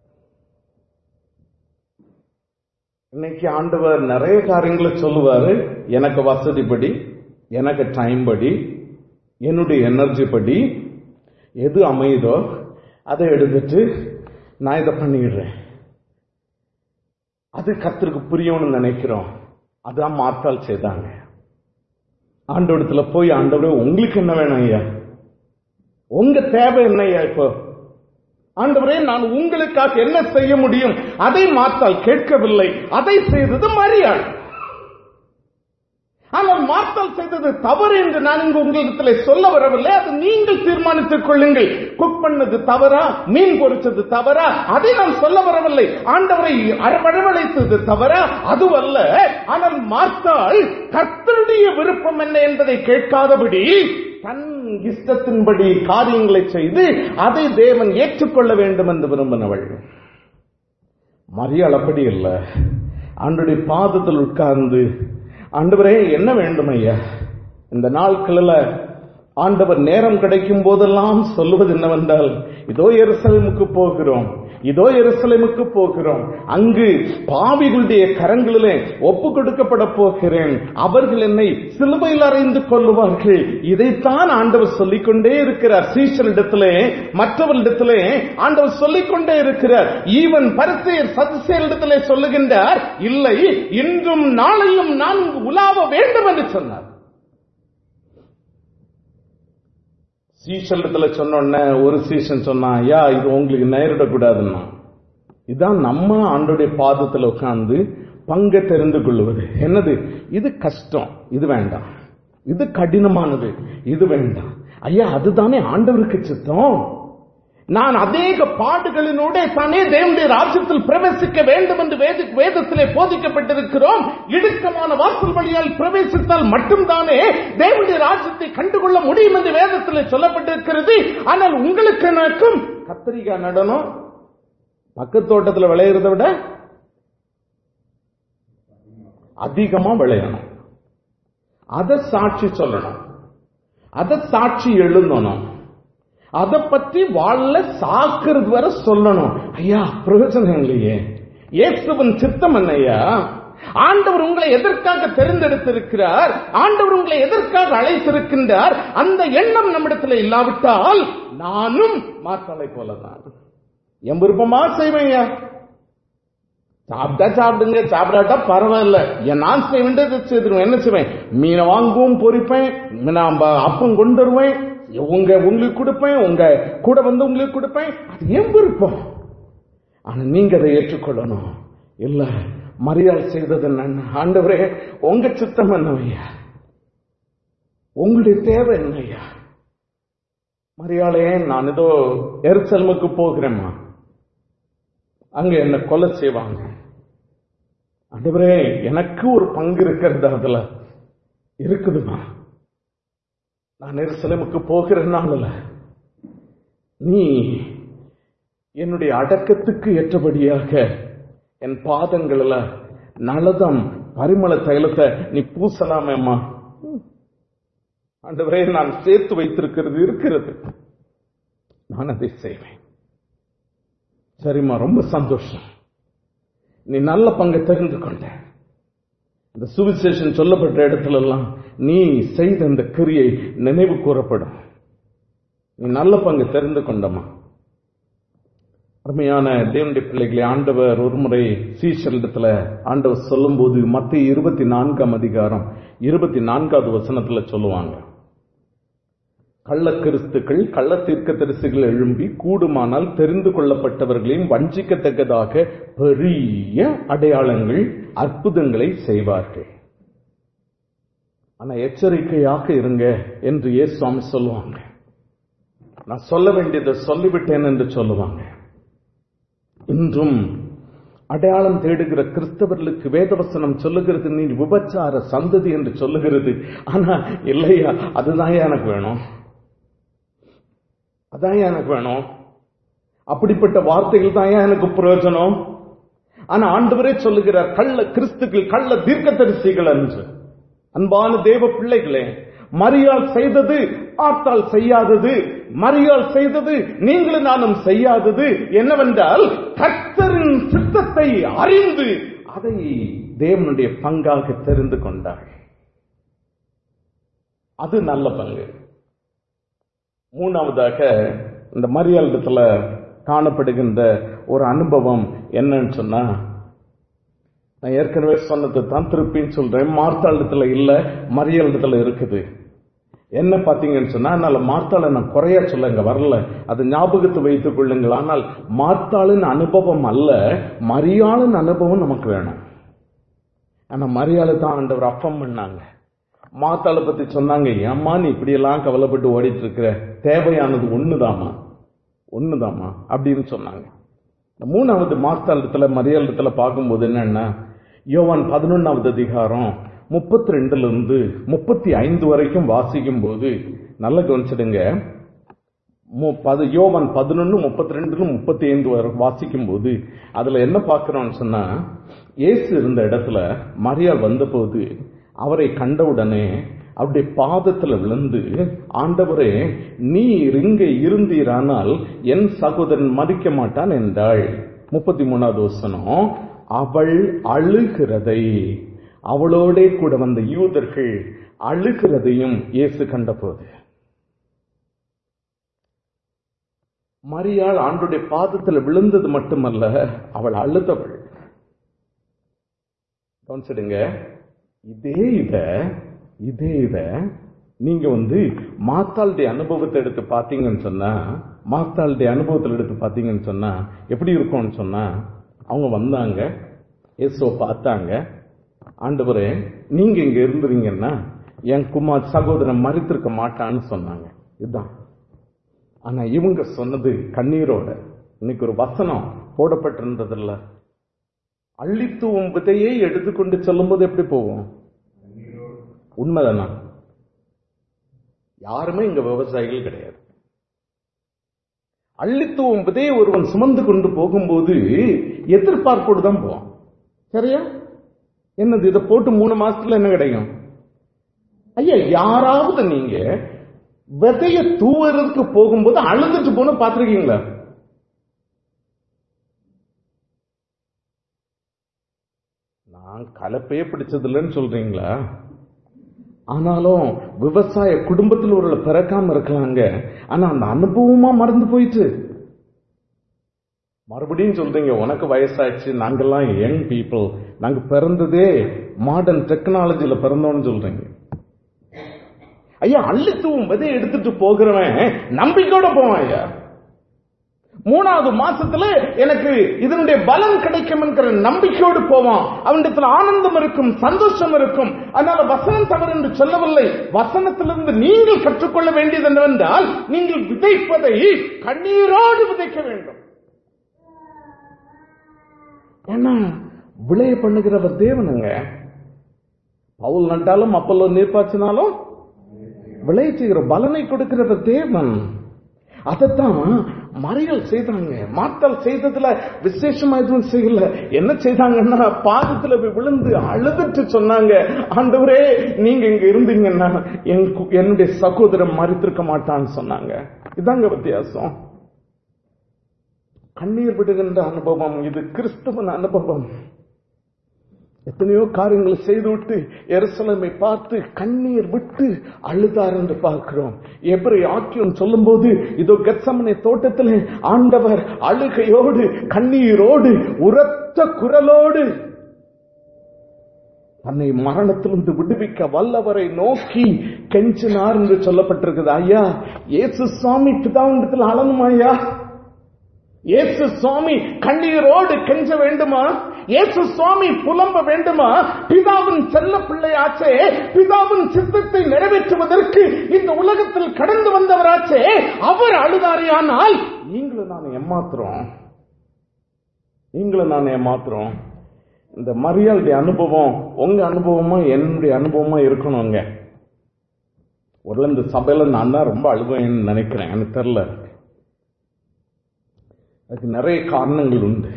இன்னைக்கு ஆண்டவர் நிறைய காரியங்களை சொல்லுவாரு எனக்கு வசதிப்படி எனக்கு டைம் படி என்னுடைய எனர்ஜி படி எது அமையுதோ அதை எடுத்துட்டு நான் இதை பண்ணிடுறேன் அது கத்திற்கு புரியணும்னு நினைக்கிறோம் அதான் மாத்தால் செய்தாங்க ஆண்டவடத்துல போய் ஆண்டவரே உங்களுக்கு என்ன வேணும் ஐயா உங்க தேவை என்ன ஐயா இப்போ ஆண்டவரே நான் உங்களுக்காக என்ன செய்ய முடியும் அதை மாத்தால் கேட்கவில்லை அதை செய்தது மரியாள் ஆனால் மார்த்தால் செய்தது தவறு என்று நான் இங்கு உங்களிடத்தில் சொல்ல வரவில்லை அது நீங்கள் தீர்மானித்துக் கொள்ளுங்கள் குக் பண்ணது தவறா மீன் பொறிச்சது தவறா அதை நான் சொல்ல வரவில்லை ஆண்டவரை அரவழைத்தது தவறா அதுவல்ல ஆனால் மார்த்தால் கர்த்தருடைய விருப்பம் என்ன என்பதை கேட்காதபடி தன் இஷ்டத்தின்படி காரியங்களை செய்து அதை தேவன் ஏற்றுக்கொள்ள வேண்டும் என்று விரும்பினவள் மரியாள் அப்படி இல்லை ஆண்டுடைய பாதத்தில் உட்கார்ந்து ஆண்டவரே என்ன வேண்டும் ஐயா இந்த நாட்களில் ஆண்டவர் நேரம் கிடைக்கும் போதெல்லாம் சொல்லுவது என்னவென்றால் இதோ எருசலேமுக்கு போகிறோம் இதோ எருசலேமுக்கு போகிறோம் அங்கு பாவிகளுடைய கரங்களிலே ஒப்பு கொடுக்கப்பட போகிறேன் அவர்கள் என்னை சிலுவையில் அறைந்து கொள்ளுவார்கள் இதைத்தான் ஆண்டவர் சொல்லிக்கொண்டே இருக்கிறார் சீசரிடத்திலே மற்றவர்களிடத்திலே ஆண்டவர் சொல்லிக்கொண்டே இருக்கிறார் ஈவன் பரிசெயர் சதுசேரிடத்திலே சொல்லுகின்றார் இல்லை இன்றும் நாளையும் நான் உலாவ வேண்டும் என்று சொன்னார் சீசனிடத்துல சொன்ன ஒரு சீசன் சொன்னா ஐயா இது உங்களுக்கு நேரிடக்கூடாதுன்னா இதான் நம்ம ஆண்டோடைய பாதத்தில் உட்கார்ந்து பங்கை தெரிந்து கொள்வது என்னது இது கஷ்டம் இது வேண்டாம் இது கடினமானது இது வேண்டாம் ஐயா அதுதானே ஆண்டவருக்கு சித்தம் நான் அநேக பாடுகளினூட தானே தேவனுடைய ராஜ்யத்தில் பிரவேசிக்க வேண்டும் என்று வேத வேதத்திலே போதிக்கப்பட்டிருக்கிறோம் இடுக்கமான வாசல் வழியால் பிரவேசித்தால் மட்டும்தானே தேவனுடைய ராஜ்யத்தை கண்டுகொள்ள முடியும் என்று வேதத்திலே சொல்லப்பட்டிருக்கிறது ஆனால் உங்களுக்கு எனக்கும் கத்திரிக்காய் நடனம் பக்கத்து தோட்டத்தில் விளையிறத விட அதிகமா விளையணும் அதை சாட்சி சொல்லணும் அதை சாட்சி எழுதணும் அதை பத்தி வாழ சாக்குறது வர சொல்லணும் ஐயா பிரயோஜனம் இல்லையே இயேசுவின் சித்தம் என்னையா ஆண்டவர் உங்களை எதற்காக தெரிந்தெடுத்திருக்கிறார் ஆண்டவர் உங்களை எதற்காக அழைத்திருக்கின்றார் அந்த எண்ணம் நம்மிடத்தில் இல்லாவிட்டால் நானும் மாத்தலை போலதான் என் விருப்பமா செய்வேன் சாப்பிட்டா சாப்பிடுங்க சாப்பிடாட்டா பரவாயில்ல என் நான் செய்ய வேண்டியது செய்திருவேன் என்ன செய்வேன் மீனை வாங்குவோம் பொறிப்பேன் நான் அப்பம் கொண்டு வருவேன் உங்க உங்களுக்கு கொடுப்பேன் உங்க கூட வந்து உங்களுக்கு கொடுப்பேன் அது என் விருப்பம் ஆனா நீங்க அதை ஏற்றுக்கொள்ளணும் இல்ல மரியாதை செய்தது என்ன ஆண்டவரே உங்க சித்தம் என்னவையா உங்களுடைய தேவை என்னையா மரியாதையே நான் ஏதோ எருசலமுக்கு போகிறேம்மா அங்க என்ன கொலை செய்வாங்க ஆண்டவரே எனக்கு ஒரு பங்கு இருக்கிறது அதுல இருக்குதுமா நான் எருசலேமுக்கு போகிற நாளில் நீ என்னுடைய அடக்கத்துக்கு ஏற்றபடியாக என் பாதங்களில் நலதம் பரிமள தைலத்தை நீ பூசலாமேம்மா ஆண்டவரே நான் சேர்த்து வைத்திருக்கிறது இருக்கிறது நான் அதை செய்வேன் சரிம்மா ரொம்ப சந்தோஷம் நீ நல்ல பங்கை தெரிந்து கொண்ட இந்த சுவிசேஷன் சொல்லப்பட்ட இடத்துல எல்லாம் நீ செய்த இந்த கிரியை நினைவு கூறப்படும் நீ நல்ல பங்கு தெரிந்து கொண்டமா அருமையான தேவனுடைய பிள்ளைகளை ஆண்டவர் ஒருமுறை சீஷரிடத்துல ஆண்டவர் சொல்லும்போது மத்திய இருபத்தி நான்காம் அதிகாரம் இருபத்தி நான்காவது வசனத்துல சொல்லுவாங்க கள்ள கிறிஸ்துக்கள் கள்ள தீர்க்க தரிசிகள் எழும்பி கூடுமானால் தெரிந்து கொள்ளப்பட்டவர்களையும் வஞ்சிக்கத்தக்கதாக பெரிய அடையாளங்கள் அற்புதங்களை செய்வார்கள் ஆனா எச்சரிக்கையாக இருங்க என்று ஏசு சுவாமி சொல்லுவாங்க நான் சொல்ல வேண்டியதை சொல்லிவிட்டேன் என்று சொல்லுவாங்க இன்றும் அடையாளம் தேடுகிற கிறிஸ்தவர்களுக்கு வேதவசனம் சொல்லுகிறது நீ விபச்சார சந்ததி என்று சொல்லுகிறது ஆனா இல்லையா அதுதான் எனக்கு வேணும் அதான் எனக்கு வேணும் அப்படிப்பட்ட வார்த்தைகள் தான் எனக்கு பிரயோஜனம் ஆனா ஆண்டவரே சொல்லுகிறார் கள்ள கிறிஸ்துக்கள் கள்ள தீர்க்கதரிசிகள் என்று அன்பான தேவ பிள்ளைகளே மரியாள் செய்தது ஆத்தால் செய்யாதது மரியாள் செய்தது நீங்களும் நானும் செய்யாதது என்னவென்றால் கர்த்தரின் சித்தத்தை அறிந்து அதை தேவனுடைய பங்காக தெரிந்து கொண்டாள் அது நல்ல பங்கு மூணாவதாக இந்த மரியாளத்துல காணப்படுகின்ற ஒரு அனுபவம் என்னன்னு சொன்னா நான் ஏற்கனவே சொன்னது தான் திருப்பின்னு சொல்றேன் மார்த்தாளத்துல இல்ல மரியாளத்துல இருக்குது என்ன பாத்தீங்கன்னு சொன்னா அதனால மார்த்தாள நான் குறைய சொல்ல இங்க வரல அது ஞாபகத்தை வைத்துக் கொள்ளுங்கள் ஆனால் மார்த்தாளின் அனுபவம் அல்ல மரியாளின் அனுபவம் நமக்கு வேணும் ஆனா மரியாதை தான் ஆண்டவர் அப்பம் பண்ணாங்க மாத்தாளை பத்தி சொன்னாங்க ஏம்மா நீ இப்படி எல்லாம் கவலைப்பட்டு ஓடிட்டு இருக்கிற தேவையானது ஒண்ணுதாமா ஒண்ணுதாமா அப்படின்னு சொன்னாங்க மூணாவது மாஸ்தாளத்துல மரியாதத்துல பார்க்கும்போது என்னன்னா யோவான் பதினொன்னாவது அதிகாரம் முப்பத்தி ரெண்டுல இருந்து முப்பத்தி ஐந்து வரைக்கும் வாசிக்கும் போது நல்ல கவனிச்சிடுங்க யோவான் பதினொன்னு முப்பத்தி ரெண்டுல முப்பத்தி ஐந்து வரை வாசிக்கும் போது அதுல என்ன பார்க்கிறோம்னு சொன்னா இயேசு இருந்த இடத்துல மரியாள் வந்தபோது அவரை கண்டவுடனே அவருடைய பாதத்துல விழுந்து ஆண்டவரே நீர் இங்கே இருந்தீரானால் என் சகோதரன் மதிக்க மாட்டான் என்றாள் முப்பத்தி மூணாவது வசனம் அவள் அழுகிறதை அவளோடே கூட வந்த யூதர்கள் அழுகிறதையும் இயேசு கண்டபோது மரியாள் ஆண்டுடைய பாதத்தில் விழுந்தது மட்டுமல்ல அவள் அழுதவள் கவனிச்சிடுங்க இதே இத இதே இத நீங்க வந்து மாத்தாளுடைய அனுபவத்தை எடுத்து பார்த்தீங்கன்னு சொன்னா மாத்தாளுடைய அனுபவத்தில் எடுத்து பார்த்தீங்கன்னு சொன்னா எப்படி இருக்கும்னு சொன்னா அவங்க வந்தாங்க இயேசுவை பார்த்தாங்க ஆண்டவரே நீங்க இங்க இருந்துறீங்கன்னா என் குமார் சகோதரன் மறித்திருக்க மாட்டான்னு சொன்னாங்க இதுதான் ஆனா இவங்க சொன்னது கண்ணீரோட இன்னைக்கு ஒரு வசனம் போடப்பட்டிருந்ததில்ல அள்ளித்தூவும் விதையை எடுத்துக்கொண்டு செல்லும்போது எப்படி போவோம் உண்மைதானா யாருமே இங்க விவசாயிகள் கிடையாது அள்ளித்துவம் விதையை ஒருவன் சுமந்து கொண்டு போகும்போது எதிர்பார்ப்போடு தான் போவான் சரியா என்னது இதை போட்டு மூணு மாசத்துல என்ன கிடைக்கும் ஐயா யாராவது நீங்க விதைய தூவுறதுக்கு போகும்போது அழுதுட்டு போன பாத்திருக்கீங்களா நான் கலப்பையே பிடிச்சது இல்லைன்னு சொல்றீங்களா ஆனாலும் விவசாய குடும்பத்தில் ஒரு பிறக்காம இருக்கலாங்க ஆனா அந்த அனுபவமா மறந்து போயிட்டு மறுபடியும் சொல்றீங்க உனக்கு வயசாச்சு நாங்கெல்லாம் யங் பீப்புள் நாங்க பிறந்ததே மாடர்ன் டெக்னாலஜில பிறந்தோம்னு சொல்றீங்க ஐயா அள்ளித்துவம் விதை எடுத்துட்டு போகிறவன் நம்பிக்கையோட போவான் ஐயா மூணாவது மாசத்துல எனக்கு இதனுடைய பலன் கிடைக்கும் என்கிற நம்பிக்கையோடு போவான் அவனிடத்துல ஆனந்தம் இருக்கும் சந்தோஷம் இருக்கும் அதனால வசனம் தவறு என்று சொல்லவில்லை வசனத்திலிருந்து நீங்கள் கற்றுக்கொள்ள வேண்டியது என்னவென்றால் நீங்கள் விதைப்பதை கண்ணீரோடு விதைக்க வேண்டும் ஏன்னா விளைய பண்ணுகிறவர் தேவனுங்க பவுல் நட்டாலும் அப்பல்லோ நீர்ப்பாய்ச்சினாலும் விளைய செய்கிற பலனை கொடுக்கிறவர் தேவன் அதைத்தான் மறியல் செய்தாங்க மாத்தல் செய்ததுல விசேஷமா எதுவும் செய்யல என்ன செய்தாங்கன்னா பாதத்துல போய் விழுந்து அழுதுட்டு சொன்னாங்க ஆண்டவரே நீங்க இங்க இருந்தீங்கன்னா என்னுடைய சகோதரன் மறித்திருக்க மாட்டான்னு சொன்னாங்க இதாங்க வித்தியாசம் கண்ணீர் விடுகின்ற அனுபவம் இது கிறிஸ்தவன் அனுபவம் எத்தனையோ காரியங்களை செய்துவிட்டு எருசலமை பார்த்து கண்ணீர் விட்டு அழுதார் என்று பார்க்கிறோம் எப்படி ஆக்கியம் சொல்லும் போது இதோ கெச்சமனை தோட்டத்தில் ஆண்டவர் அழுகையோடு கண்ணீரோடு உரத்த குரலோடு தன்னை மரணத்திலிருந்து விடுவிக்க வல்லவரை நோக்கி கெஞ்சினார் என்று சொல்லப்பட்டிருக்குது ஐயா இயேசு சுவாமி பிதாவிடத்தில் அழனுமா ஐயா இயேசு சுவாமி கண்ணீரோடு கெஞ்ச வேண்டுமா இயேசு சுவாமி புலம்ப வேண்டுமா பிதாவின் செல்ல பிள்ளையாச்சே பிதாவின் சித்தத்தை நிறைவேற்றுவதற்கு இந்த உலகத்தில் கடந்து வந்தவராச்சே அவர் அழுதாரியானால் நீங்களும் நான் ஏமாத்துறோம் நீங்களும் நான் ஏமாத்துறோம் இந்த மரியாளுடைய அனுபவம் உங்க அனுபவமா என்னுடைய அனுபவமா இருக்கணுங்க ஒரு இந்த சபையில நான் தான் ரொம்ப அழுவேன்னு நினைக்கிறேன் எனக்கு தெரியல அதுக்கு நிறைய காரணங்கள் உண்டு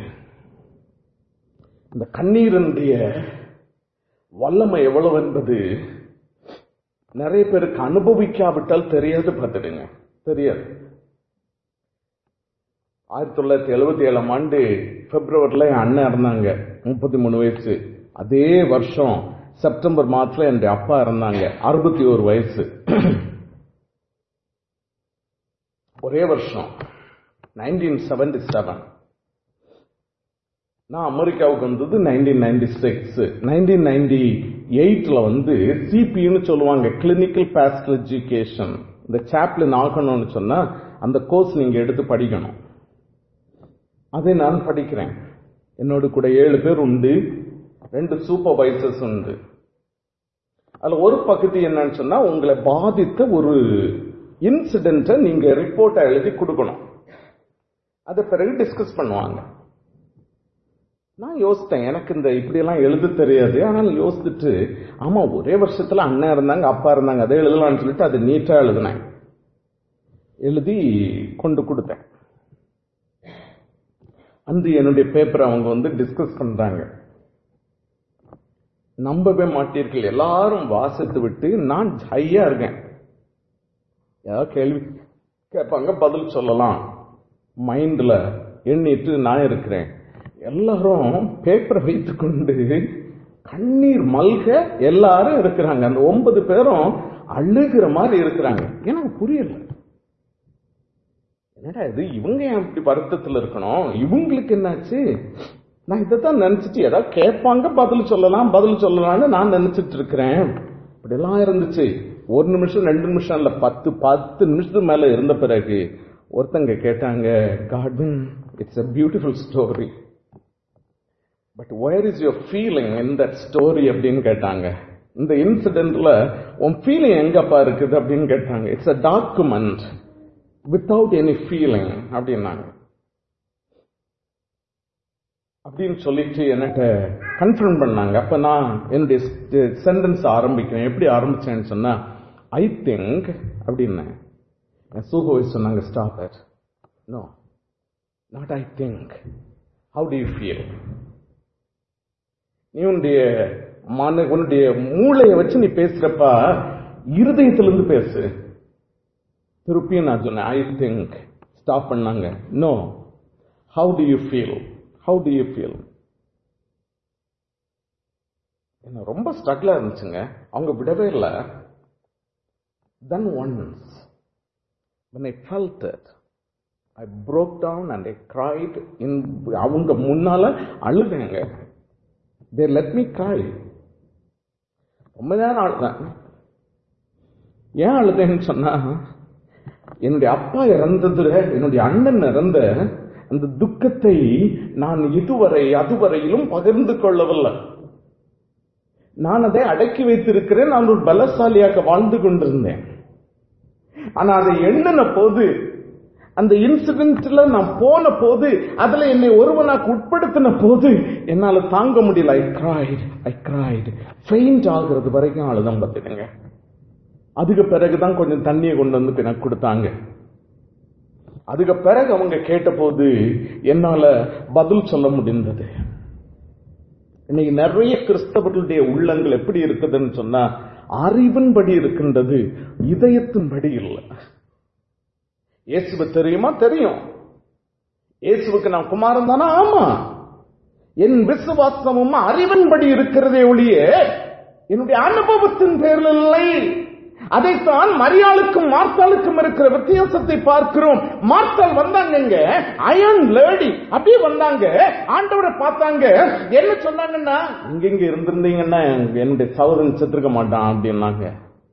இந்த கண்ணீரனுடைய வல்லமை எவ்வளவு என்பது நிறைய பேருக்கு அனுபவிக்காவிட்டால் தெரியாது பார்த்துடுங்க தெரியாது ஆயிரத்தி தொள்ளாயிரத்தி எழுபத்தி ஏழாம் ஆண்டு பிப்ரவரியில் என் அண்ணன் இருந்தாங்க முப்பத்தி மூணு வயசு அதே வருஷம் செப்டம்பர் மாதத்துல என் அப்பா இருந்தாங்க அறுபத்தி ஒரு வயசு ஒரே வருஷம் நைன்டீன் செவன்டி செவன் நான் அமெரிக்காவுக்கு வந்தது nineteen ninety six nineteen ninety எயிட்ல வந்து சிபின்னு சொல்லுவாங்க கிளினிக்கல் பேஸ்டல் எஜுகேஷன் இந்த சாப்ளின் ஆகணும்னு சொன்னா அந்த கோர்ஸ் நீங்க எடுத்து படிக்கணும் அதை நான் படிக்கிறேன் என்னோட கூட ஏழு பேர் உண்டு ரெண்டு சூப்பர்வைசர்ஸ் உண்டு அதுல ஒரு பகுதி என்னன்னு சொன்னா உங்களை பாதித்த ஒரு இன்சிடென்ட்டை நீங்க ரிப்போர்ட்டை எழுதி கொடுக்கணும் அதை பிறகு டிஸ்கஸ் பண்ணுவாங்க நான் யோசித்தேன் எனக்கு இந்த இப்படியெல்லாம் எழுத தெரியாது ஆனால் யோசிச்சுட்டு ஆமா ஒரே வருஷத்துல அண்ணன் இருந்தாங்க அப்பா இருந்தாங்க அதை எழுதலாம்னு சொல்லிட்டு அதை நீட்டா எழுதினேன் எழுதி கொண்டு கொடுத்தேன் அந்த என்னுடைய பேப்பரை அவங்க வந்து டிஸ்கஸ் பண்றாங்க நம்பவே மாட்டீர்கள் எல்லாரும் வாசித்து விட்டு நான் ஜையா இருக்கேன் ஏதாவது கேள்வி கேட்பாங்க பதில் சொல்லலாம் மைண்ட்ல எண்ணிட்டு நான் இருக்கிறேன் எல்லாரும் பேப்பரை வைத்துக்கொண்டு கண்ணீர் மல்க எல்லாரும் இருக்கிறாங்க அந்த ஒன்பது பேரும் அழுகிற மாதிரி இருக்கிறாங்க எனக்கு புரியல என்னடா இது இவங்க ஏன் இப்படி வருத்தத்தில் இருக்கணும் இவங்களுக்கு என்னாச்சு நான் இதைத்தான் நினைச்சிட்டு ஏதாவது கேட்பாங்க பதில் சொல்லலாம் பதில் சொல்லலாம்னு நான் நினைச்சிட்டு இருக்கிறேன் இப்படிலாம் இருந்துச்சு ஒரு நிமிஷம் ரெண்டு நிமிஷம் இல்ல பத்து பத்து நிமிஷத்துக்கு மேல இருந்த பிறகு ஒருத்தங்க கேட்டாங்க Godwin it's a beautiful story but where is your feeling in that story அப்படின்னு கேட்டாங்க இந்த இன்சிடென்ட்ல உன் ஃபீலிங் எங்கப்பா இருக்குது அப்படின்னு கேட்டாங்க it's a document without any feeling அப்படின்னாங்க அப்படின்னு சொல்லிட்டு என்கிட்ட கன்ஃபர்ம் பண்ணாங்க அப்ப நான் என்னுடைய சென்டென்ஸ் ஆரம்பிக்கிறேன் எப்படி ஆரம்பிச்சேன்னு சொன்னா ஐ திங்க் அப்படின்னேன் சூப்பர்வைஸ் சொன்னாங்க stop it no not I think how do you feel நீ உன்னுடைய மன உன்னுடைய மூளையை வச்சு நீ பேசுறப்ப இருதயத்திலிருந்து பேசு திருப்பியும் நான் சொன்னேன் ஐ திங்க் ஸ்டாப் பண்ணாங்க no how do you feel how do you feel என்ன ரொம்ப ஸ்ட்ரகிளா இருந்துச்சுங்க அவங்க விடவே இல்லை then once when I felt it, I broke down and I cried in அவங்க முன்னால அழுதேங்க they let me cry ரொம்ப நேரம் அழுதேன் ஏன் அழுதேன்னு சொன்னா என்னுடைய அப்பா இறந்தது என்னுடைய அண்ணன் இறந்த அந்த துக்கத்தை நான் இதுவரை அதுவரையிலும் பகிர்ந்து கொள்ளவில்லை நான் அதை அடக்கி வைத்திருக்கிறேன் நான் ஒரு பலசாலியாக வாழ்ந்து கொண்டிருந்தேன் ஆனா அதை எண்ணின போது அந்த இன்சிடென்ட்ல நான் போன போது அதுல என்னை ஒருவனாக்கு உட்படுத்தின போது என்னால தாங்க முடியல I cried I cried faint ஆகுறது வரைக்கும் அழுதம் பார்த்துடுங்க அதுக்கு பிறகுதான் கொஞ்சம் தண்ணியை கொண்டு வந்து எனக்கு கொடுத்தாங்க அதுக்கு பிறகு அவங்க கேட்டபோது என்னால பதில் சொல்ல முடிந்தது இன்னைக்கு நிறைய கிறிஸ்தவர்களுடைய உள்ளங்கள் எப்படி இருக்குதுன்னு சொன்னா அறிவின்படி இருக்கின்றது இதயத்தின்படி இல்லை இயேசுவை தெரியுமா தெரியும் இயேசுவுக்கு நான் குமாரன் தானா ஆமா என் விசுவாசமும் அறிவின்படி இருக்கிறதே ஒழிய என்னுடைய அனுபவத்தின் பேரில் இல்லை அதைத்தான் மரியாளுக்கும் மார்த்தாளுக்கும் இருக்கிற வித்தியாசத்தை பார்க்கிறோம் மார்த்தாள் வந்தாங்க அயன் லேடி அப்படியே வந்தாங்க ஆண்டவரை பார்த்தாங்க என்ன சொன்னாங்கன்னா இங்க இங்க இருந்திருந்தீங்கன்னா என்னுடைய சகோதரன் செத்துருக்க மாட்டான் அப்படின்னாங்க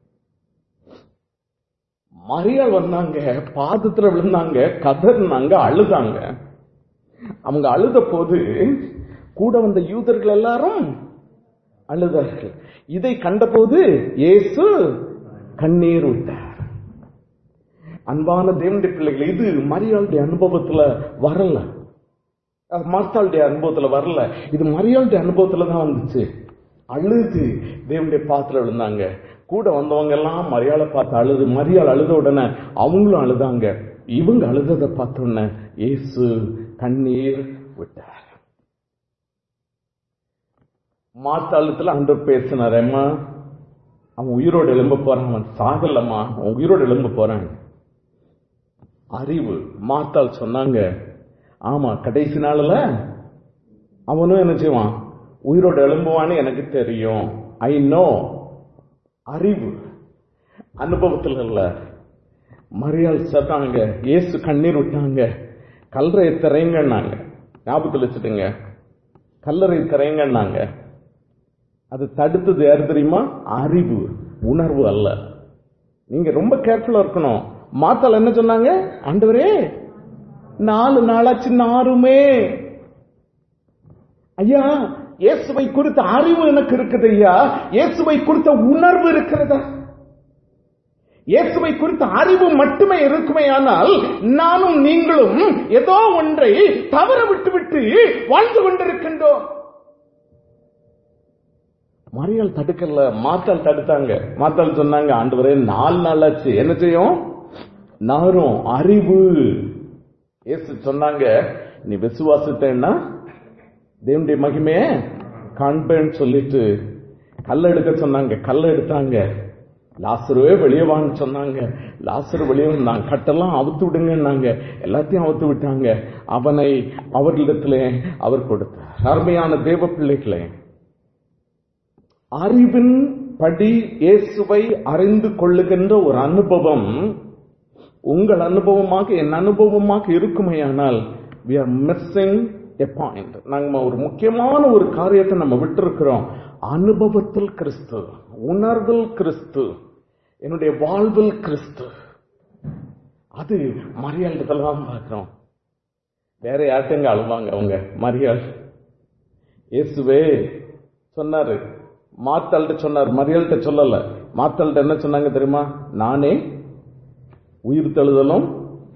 மரியாள் வந்தாங்க பாதத்துல விழுந்தாங்க கதர்னாங்க அழுதாங்க அவங்க அழுத போது கூட வந்த யூதர்கள் எல்லாரும் அழுதார்கள் இதை கண்டபோது இயேசு கண்ணீர் விட்டார் அன்பான தேவனுடைய பிள்ளைகள் இது மரியாளுடைய அனுபவத்துல வரல மார்த்தாளுடைய அனுபவத்துல வரல இது மரியாளுடைய அனுபவத்துல தான் வந்துச்சு அழுது தேவனுடைய பாத்துல விழுந்தாங்க கூட வந்தவங்க எல்லாம் மரியாதை பார்த்து அழுது மரியாள் அழுத உடனே அவங்களும் அழுதாங்க இவங்க அழுததை பார்த்த உடனே இயேசு கண்ணீர் விட்டார் மாத்தாளத்துல அன்று பேசினார் அம்மா அவன் உயிரோடு எழும்ப போறான் அவன் சாகலம்மா அவன் உயிரோடு எழும்ப போறான் அறிவு மாத்தாள் சொன்னாங்க ஆமா கடைசி நாள்ல அவனும் என்ன செய்வான் உயிரோடு எழும்புவான்னு எனக்கு தெரியும் ஐ நோ அறிவு அனுபவத்தில் இல்ல மரியாள் சொன்னாங்க இயேசு கண்ணீர் விட்டாங்க கல்லறை திரைங்கன்னாங்க ஞாபகத்தில் வச்சுட்டுங்க கல்லறை திரைங்கன்னாங்க அது தடுத்தது யாரு தெரியுமா அறிவு உணர்வு அல்ல நீங்க ரொம்ப கேர்ஃபுல்லா இருக்கணும் மாத்தால் என்ன சொன்னாங்க ஆண்டவரே நாலு நாளாச்சு நாருமே ஐயா இயேசுவை குறித்த அறிவு எனக்கு இருக்குது ஐயா இயேசுவை குறித்த உணர்வு இருக்கிறதா இயேசுவை குறித்த அறிவு மட்டுமே இருக்குமே ஆனால் நானும் நீங்களும் ஏதோ ஒன்றை தவற விட்டு விட்டு வாழ்ந்து கொண்டிருக்கின்றோம் மரியாள் தடுக்கல மாத்தாள் தடுத்தாங்க மாத்தாள் சொன்னாங்க ஆண்டு நாலு நாள் ஆச்சு என்ன செய்யும் நாரும் அறிவு இயேசு சொன்னாங்க நீ விசுவாசித்தேன்னா தேவனுடைய மகிமைய காண்பேன்னு சொல்லிட்டு கல் எடுக்க சொன்னாங்க கல் எடுத்தாங்க லாசருவே வெளியே வான்னு சொன்னாங்க லாசரு வெளியே வந்தாங்க கட்டெல்லாம் அவுத்து விடுங்கன்னாங்க எல்லாத்தையும் அவுத்து விட்டாங்க அவனை அவர்களிடத்திலே அவர் கொடுத்தார் அருமையான தேவ பிள்ளைகளே அறிவின் படி இயேசுவை அறிந்து கொள்ளுகின்ற ஒரு அனுபவம் உங்கள் அனுபவமாக என் அனுபவமாக இருக்குமையானால் we are missing a point நாங்க ஒரு முக்கியமான ஒரு காரியத்தை நம்ம விட்டிருக்கிறோம் அனுபவத்தில் கிறிஸ்து உணர்வில் கிறிஸ்து என்னுடைய வாழ்வில் கிறிஸ்து அது மரியாதை தான் பார்க்கிறோம் வேற யார்கிட்டங்க அழுவாங்க அவங்க மரியாள் இயேசுவே சொன்னாரு மாத்தாள்கிட்ட சொன்னார் மரியாள்கிட்ட சொல்லல மாத்தாள்கிட்ட என்ன சொன்னாங்க தெரியுமா நானே உயிர் தழுதலும்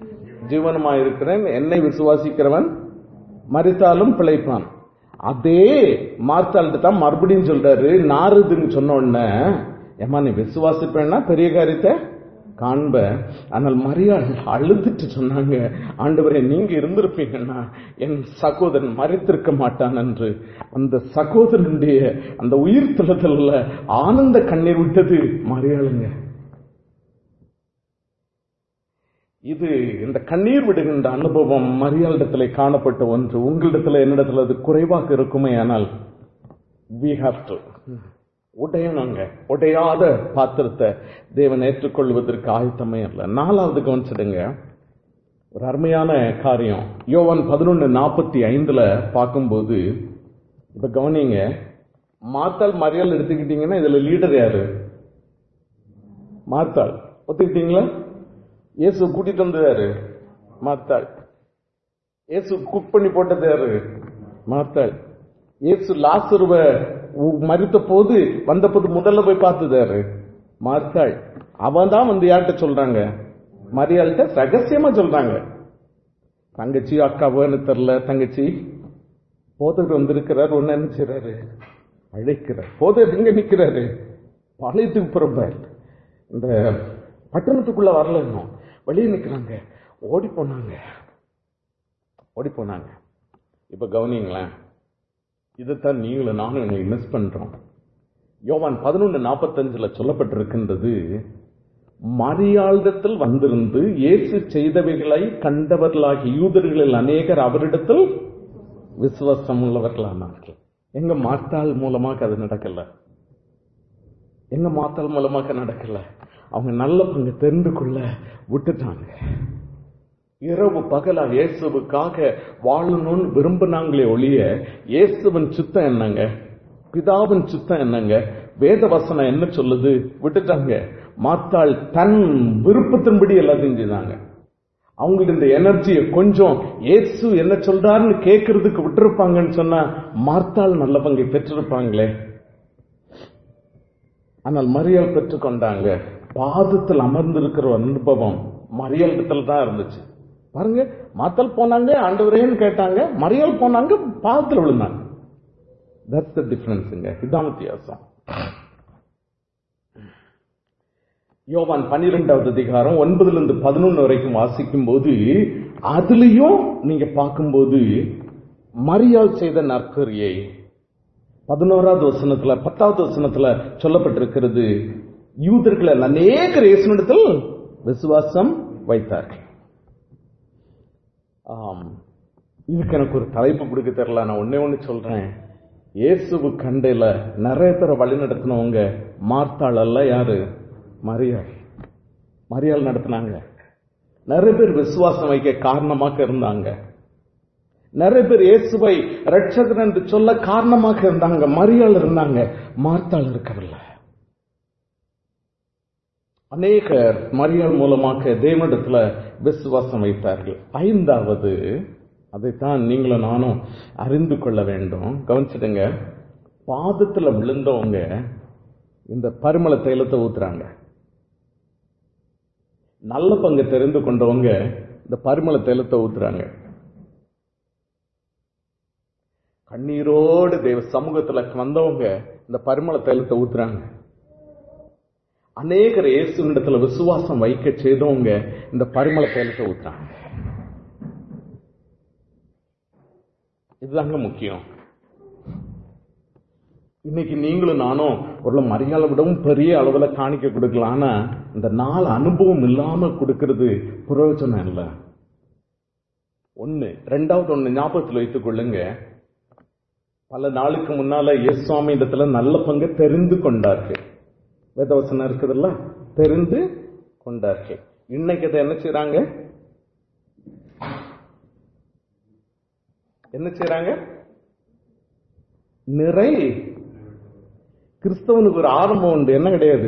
ஜீவனமாய் இருக்கிறேன் என்னை விசுவாசிக்கிறவன் மறித்தாலும் பிழைப்பான் அதே மார்த்தாள்கிட்ட தான் மறுபடியும் சொல்றாரு நாறுதுன்னு சொன்ன உடனே ஏமா நீ விசுவாசிப்பேன்னா பெரிய காரியத்தை காண்ப ஆனால் மரியாள் அழுதுட்டு சொன்னாங்க ஆண்டவரே நீங்க இருந்திருப்பீங்கன்னா என் சகோதரன் மறைத்திருக்க மாட்டான் என்று அந்த சகோதரனுடைய அந்த உயிர் தளத்துல ஆனந்த கண்ணீர் விட்டது மரியாளுங்க இது இந்த கண்ணீர் விடுகின்ற அனுபவம் மரியாளிடத்தில் காணப்பட்ட ஒன்று உங்களிடத்துல என்னிடத்துல அது குறைவாக இருக்குமே ஆனால் வி ஹாவ் டு உடையணுங்க உடையாத பாத்திரத்தை தேவன் ஏற்றுக்கொள்வதற்கு ஆயத்தமே இல்லை நாலாவது கவனிச்சிடுங்க ஒரு அருமையான காரியம் யோவான் பதினொன்னு நாற்பத்தி ஐந்துல பார்க்கும்போது இப்ப கவனிங்க மாத்தாள் மரியாள் எடுத்துக்கிட்டீங்கன்னா இதுல லீடர் யாரு மாத்தாள் ஒத்துக்கிட்டீங்களா இயேசு கூட்டிட்டு வந்தது யாரு மாத்தாள் இயேசு குக் பண்ணி போட்டது யாரு மாத்தாள் இயேசு லாசருவ மறித்த போது வந்த போது முதல்ல போய் பார்த்தது யாரு மாத்தாள் அவன் தான் வந்து யார்கிட்ட சொல்றாங்க மரியாள்கிட்ட ரகசியமா சொல்றாங்க தங்கச்சி அக்காவுன்னு தெரியல தங்கச்சி போதகர் வந்திருக்கிறார் ஒன்னு என்ன செய்றாரு அழைக்கிறார் போதகர் எங்க நிக்கிறாரு பாளையத்துக்கு புறம்பார் இந்த பட்டணத்துக்குள்ள வரல இன்னும் வெளியே நிக்கிறாங்க ஓடி போனாங்க ஓடி போனாங்க இப்ப கவனிங்களேன் இதைத்தான் நீங்களும் நானும் மிஸ் பண்றோம் யோவான் பதினொன்று நாற்பத்தஞ்சுல சொல்லப்பட்டிருக்கின்றது மரியாளிடத்தில் வந்திருந்து இயேசு செய்தவைகளை கண்டவர்களாகிய யூதர்களில் அநேகர் அவரிடத்தில் விசுவாசம் உள்ளவர்களானார்கள் எங்க மாத்தாள் மூலமாக அது நடக்கல எங்க மாத்தாள் மூலமாக நடக்கல அவங்க நல்ல பங்கு தெரிந்து கொள்ள விட்டுட்டாங்க இரவு பகலா இயேசுவுக்காக வாழணும்னு விரும்பினாங்களே ஒழிய இயேசுவன் சுத்தம் என்னங்க பிதாவின் சுத்தம் என்னங்க வேத வசனம் என்ன சொல்லுது விட்டுட்டாங்க மாத்தாள் தன் விருப்பத்தின்படி எல்லாத்தையும் செய்தாங்க அவங்களுக்கு இந்த எனர்ஜியை கொஞ்சம் இயேசு என்ன சொல்றாருன்னு கேட்கறதுக்கு விட்டுருப்பாங்கன்னு சொன்னா மார்த்தாள் நல்ல பங்கை பெற்றிருப்பாங்களே ஆனால் மறியல் பெற்றுக்கொண்டாங்க பாதத்தில் அமர்ந்திருக்கிற ஒரு அனுபவம் மறியல் தான் இருந்துச்சு பாருங்க மாத்தல் போனாங்க ஆண்டவரேன்னு கேட்டாங்க மறியல் போனாங்க பாதத்தில் விழுந்தாங்க தட்ஸ் த டிஃபரன்ஸுங்க இதான் வித்தியாசம் யோவான் பன்னிரெண்டாவது அதிகாரம் ஒன்பதுல இருந்து பதினொன்னு வரைக்கும் வாசிக்கும் போது அதுலயும் நீங்க பார்க்கும்போது மரியாள் செய்த நற்கரியை பதினோராவது வசனத்துல பத்தாவது வசனத்துல சொல்லப்பட்டிருக்கிறது யூதர்கள் அநேகர் இயேசுனிடத்தில் விசுவாசம் வைத்தார்கள் ஆம் இதுக்கு எனக்கு ஒரு தலைப்பு கொடுக்க தெரியல நான் ஒன்னே ஒண்ணு சொல்றேன் இயேசுவு கண்டையில நிறைய பேரை வழி நடத்தினவங்க மார்த்தாள் அல்ல யாரு மரியாள் மரியாள் நடத்தினாங்க நிறைய பேர் விசுவாசம் வைக்க காரணமாக இருந்தாங்க நிறைய பேர் இயேசுவை ரட்சகர் என்று சொல்ல காரணமாக இருந்தாங்க மரியாள் இருந்தாங்க மார்த்தாள் இருக்கவில்லை அநேகர் மரியாள் மூலமாக தேவனிடத்துல விசுவாசம் வைத்தார்கள் ஐந்தாவது அதைத்தான் நீங்களும் நானும் அறிந்து கொள்ள வேண்டும் கவனிச்சிடுங்க பாதத்துல விழுந்தவங்க இந்த பரிமள தைலத்தை ஊத்துறாங்க நல்ல பங்கு தெரிந்து கொண்டவங்க இந்த பரிமள தைலத்தை ஊத்துறாங்க கண்ணீரோடு தேவ சமூகத்துல வந்தவங்க இந்த பரிமள தைலத்தை ஊத்துறாங்க அநேகர் இயேசுனிடத்துல விசுவாசம் வைக்க செய்தவங்க இந்த பரிமள தைலத்தை ஊத்துறாங்க இதுதாங்க முக்கியம் இன்னைக்கு நீங்களும் நானும் ஒரு மரியாதை விடவும் பெரிய அளவுல காணிக்க கொடுக்கலாம் ஆனா இந்த நாலு அனுபவம் இல்லாம கொடுக்கிறது பிரயோஜனம் இல்லை ஒண்ணு ரெண்டாவது ஒண்ணு ஞாபகத்தில் வைத்துக் கொள்ளுங்க பல நாளுக்கு முன்னால இயேசுவாமி இடத்துல நல்ல பங்கு தெரிந்து கொண்டார்கள் வேதவசனம் இருக்குதுல்ல தெரிந்து கொண்டார்கள் இன்னைக்கு அதை என்ன செய்யறாங்க என்ன செய்யறாங்க நிறை கிறிஸ்தவனுக்கு ஒரு ஆரம்பம் உண்டு என்ன கிடையாது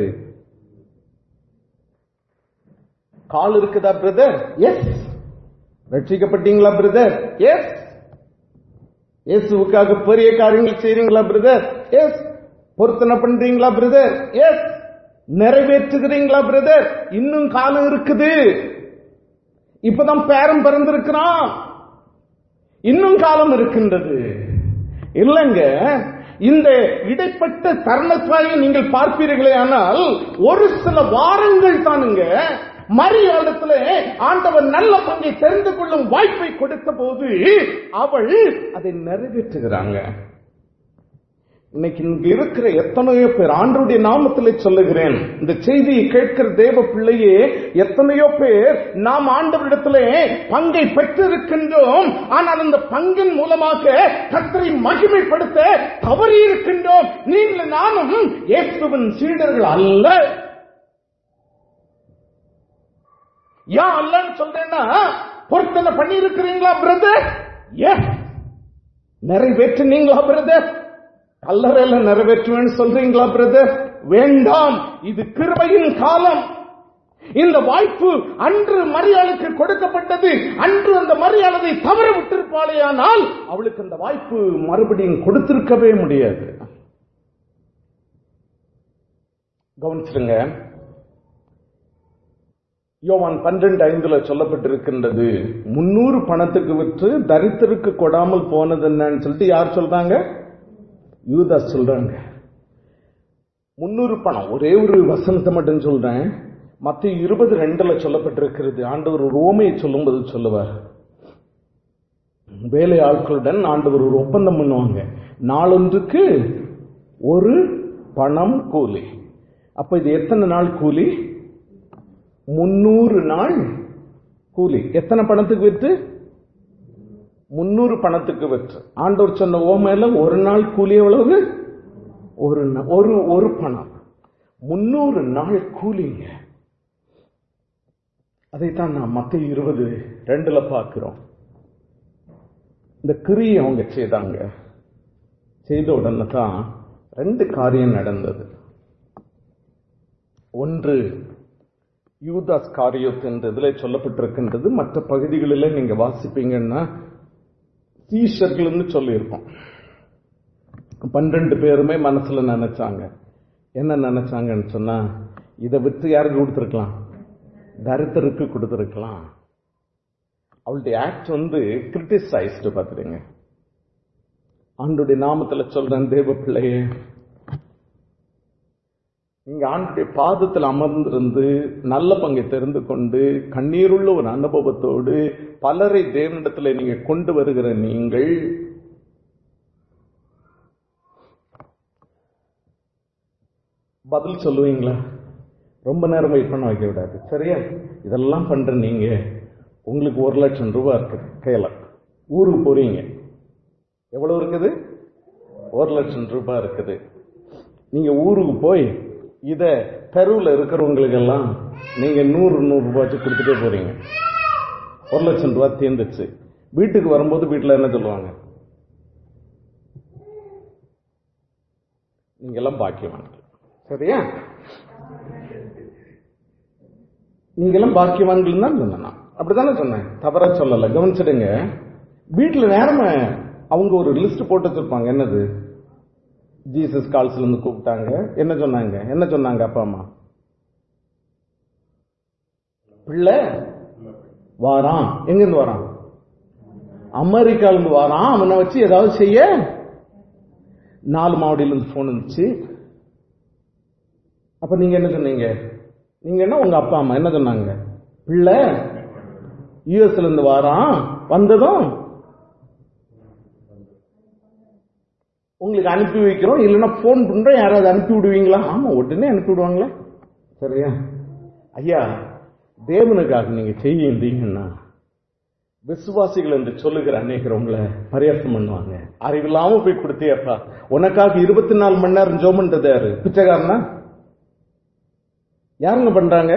கால் இருக்குதா பிரதர் எஸ் ரட்சிக்கப்பட்டீங்களா பிரதர் எஸ் இயேசுவுக்காக பெரிய காரியங்கள் செய்றீங்களா பிரதர் எஸ் பொருத்தனை பண்றீங்களா பிரதர் எஸ் நிறைவேற்றுகிறீங்களா பிரதர் இன்னும் காலம் இருக்குது இப்பதான் பேரம் பிறந்திருக்கிறான் இன்னும் காலம் இருக்கின்றது இல்லைங்க இந்த இடைப்பட்ட தருணத்தாயை நீங்கள் பார்ப்பீர்களே ஆனால் ஒரு சில வாரங்கள் தானுங்க மரியாதத்துல ஆண்டவர் நல்ல பங்கை தெரிந்து கொள்ளும் வாய்ப்பை கொடுத்த போது அவள் அதை நிறைவேற்றுகிறாங்க இன்னைக்கு இங்க இருக்கிற எத்தனையோ பேர் ஆண்டருடைய நாமத்திலே சொல்லுகிறேன் இந்த செய்தியை கேட்கிற தேவ பிள்ளையே எத்தனையோ பேர் நாம் ஆண்டவரிடத்திலே பங்கை பெற்றிருக்கின்றோம் ஆனால் அந்த பங்கின் மூலமாக கத்தரை மகிமைப்படுத்த தவறி இருக்கின்றோம் நீங்கள் நானும் இயேசுவின் சீடர்கள் அல்ல ஏன் அல்லன்னு சொல்றேன்னா பொருத்தனை பண்ணி இருக்கிறீங்களா பிரதர் எஸ் நிறைவேற்றினீங்களா பிரதர் கல்லறையில நிறைவேற்றுவேன்னு சொல்றீங்களா பிரதர் வேண்டாம் இது கிருபையின் காலம் இந்த வாய்ப்பு அன்று மரியாளுக்கு கொடுக்கப்பட்டது அன்று அந்த மரியாதை தவற விட்டிருப்பாளேயானால் அவளுக்கு அந்த வாய்ப்பு மறுபடியும் கொடுத்திருக்கவே முடியாது கவனிச்சிருங்க யோவான் பன்னிரண்டு ஐந்துல சொல்லப்பட்டிருக்கின்றது முன்னூறு பணத்துக்கு விற்று தரித்திற்கு கொடாமல் போனது என்னன்னு சொல்லிட்டு யார் சொல்றாங்க யூதா சொல்றாங்க முன்னூறு பணம் ஒரே ஒரு வசனத்தை மட்டும் சொல்றேன் மத்த இருபது ரெண்டுல சொல்லப்பட்டிருக்கிறது ஆண்டவர் ஒரு ஓமையை சொல்லும்போது சொல்லுவார் வேலை ஆட்களுடன் ஆண்டவர் ஒரு ஒப்பந்தம் பண்ணுவாங்க நாளொன்றுக்கு ஒரு பணம் கூலி அப்ப இது எத்தனை நாள் கூலி முன்னூறு நாள் கூலி எத்தனை பணத்துக்கு விற்று முன்னூறு பணத்துக்கு விற்று ஆண்டவர் சொன்ன ஓமையில ஒரு நாள் கூலி எவ்வளவு ஒரு நா- ஒரு ஒரு பணம் முன்னூறு நாள் கூலிங்க அதைத்தான் நான் மத்த இருபது ரெண்டுல பார்க்கிறோம் இந்த கிரியை அவங்க செய்தாங்க செய்த உடனே தான் ரெண்டு காரியம் நடந்தது ஒன்று யூதாஸ் காரியத் என்ற இதில் சொல்லப்பட்டிருக்கின்றது மற்ற பகுதிகளில் நீங்க வாசிப்பீங்கன்னா சீஷர்கள்னு சொல்லியிருக்கோம் பன்னிரண்டு பேருமே மனசுல நினைச்சாங்க என்ன நினைச்சாங்கன்னு சொன்னா இதை விற்று யாருக்கு கொடுத்துருக்கலாம் தரித்திற்கு கொடுத்துருக்கலாம் அவளுடைய ஆக்ட் வந்து கிரிட்டிசைஸ்டு பார்த்துடுங்க ஆண்டுடைய நாமத்துல சொல்றேன் தேவ பிள்ளையே நீங்க ஆண்டுடைய பாதத்தில் அமர்ந்திருந்து நல்ல பங்கை தெரிந்து கொண்டு கண்ணீருள்ள ஒரு அனுபவத்தோடு பலரை தேவனிடத்துல நீங்க கொண்டு வருகிற நீங்கள் பதில் சொல்லுவீங்களா ரொம்ப நேரம் வெயிட் பண்ண வைக்க விடாது சரியா இதெல்லாம் பண்ற நீங்க உங்களுக்கு ஒரு லட்சம் ரூபாய் இருக்குது கையில ஊருக்கு போறீங்க எவ்வளவு இருக்குது ஒரு லட்சம் ரூபாய் இருக்குது நீங்க ஊருக்கு போய் இத தெருவில் இருக்கிறவங்களுக்கெல்லாம் நீங்க நூறு நூறு ரூபாய்ச்சு கொடுத்துட்டே போறீங்க ஒரு லட்சம் ரூபாய் தீர்ந்துச்சு வீட்டுக்கு வரும்போது வீட்டில் என்ன சொல்லுவாங்க நீங்க எல்லாம் பாக்கியவான்கள் சரியா நீங்க எல்லாம் பாக்கியவான்கள் தான் சொன்னேன் நான். அப்படித்தானே சொன்னேன் தவறா சொல்லல கவனிச்சிடுங்க வீட்டுல நேரமா அவங்க ஒரு லிஸ்ட் போட்டு வச்சிருப்பாங்க என்னது ஜீசஸ் கால்ஸ்ல இருந்து கூப்பிட்டாங்க என்ன சொன்னாங்க என்ன சொன்னாங்க அப்பா அம்மா பிள்ளை வாரான் எங்க இருந்து வரான் அமெரிக்கால இருந்து வாரான் அவனை வச்சு ஏதாவது செய்ய நாலு மாவடியில இருந்து போன் வந்துச்சு அப்ப நீங்க என்ன சொன்னீங்க நீங்க என்ன உங்க அப்பா அம்மா என்ன சொன்னாங்க பிள்ளை யூஎஸ்ல இருந்து வாரான் வந்ததும் உங்களுக்கு அனுப்பி வைக்கிறோம் இல்லைன்னா போன் பண்றோம் யாராவது அனுப்பி விடுவீங்களா ஆமா உடனே அனுப்பி விடுவாங்களா சரியா ஐயா தேவனுக்காக நீங்க செய்யீங்கன்னா விசுவாசிகள் என்று சொல்லுகிற அநேகர் உங்களை பரியாசம் பண்ணுவாங்க அறிவில்லாம போய் கொடுத்தியப்பா உனக்காக இருபத்தி நாலு மணி நேரம் ஜோம் பண்றது யாரு பிச்சைக்காரனா யாருங்க பண்றாங்க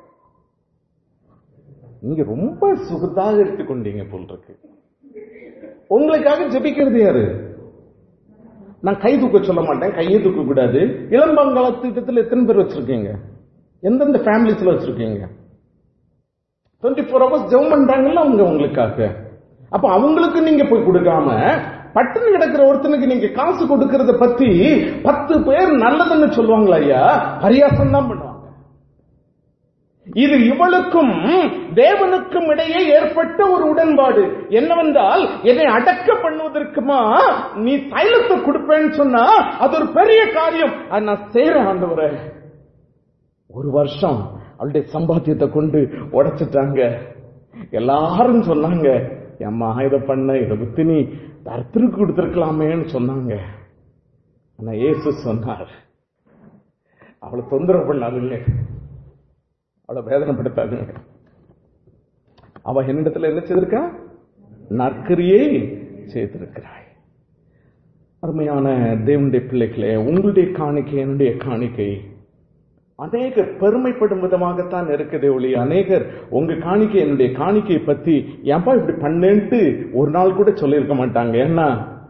நீங்க ரொம்ப சுகத்தாக எடுத்துக்கொண்டீங்க போல் இருக்கு உங்களுக்காக ஜெபிக்கிறது யாரு நான் கை தூக்க சொல்ல மாட்டேன் கையை தூக்க கூடாது இளம்பங்கால திட்டத்தில் எத்தனை பேர் வச்சிருக்கீங்க எந்தெந்த ஃபேமிலிஸ்ல வச்சிருக்கீங்க டுவெண்ட்டி ஃபோர் ஹவர்ஸ் ஜெபம் பண்றாங்கல்ல அவங்க உங்களுக்காக அப்ப அவங்களுக்கு நீங்க போய் கொடுக்காம பட்டுன்னு கிடக்கிற ஒருத்தனுக்கு நீங்க காசு கொடுக்கறத பத்தி பத்து பேர் நல்லதுன்னு சொல்லுவாங்களா ஐயா பரியாசம் தான் பண்ணுவாங்க இது இவளுக்கும் தேவனுக்கும் இடையே ஏற்பட்ட ஒரு உடன்பாடு என்னவென்றால் என்னை அடக்க பண்ணுவதற்குமா நீ தைலத்தை கொடுப்பேன்னு சொன்னா அது ஒரு பெரிய காரியம் அது நான் செய்யறேன் ஆண்டவரே ஒரு வருஷம் அவளுடைய சம்பாத்தியத்தை கொண்டு உடைச்சிட்டாங்க எல்லாரும் சொன்னாங்க அம்மா இதை பண்ண இதை வித்து நீ தரத்திற்கு கொடுத்திருக்கலாமேன்னு சொன்னாங்க ஆனா இயேசு சொன்னார் அவளை தொந்தரவு பண்ணாதுங்க அவளை வேதனைப்படுத்தாதுங்க அவ என்னிடத்துல என்ன செய்திருக்கா நற்கரியை செய்திருக்கிறாய் அருமையான தேவனுடைய பிள்ளைகளே உங்களுடைய காணிக்கை என்னுடைய காணிக்கை அநேகர் பெருமைப்படும் விதமாகத்தான் இருக்குது ஒளி அநேகர் உங்க காணிக்கை என்னுடைய காணிக்கையை பத்தி ஏன்பா இப்படி பண்ணேன்ட்டு ஒரு நாள் கூட சொல்லியிருக்க மாட்டாங்க ஏன்னா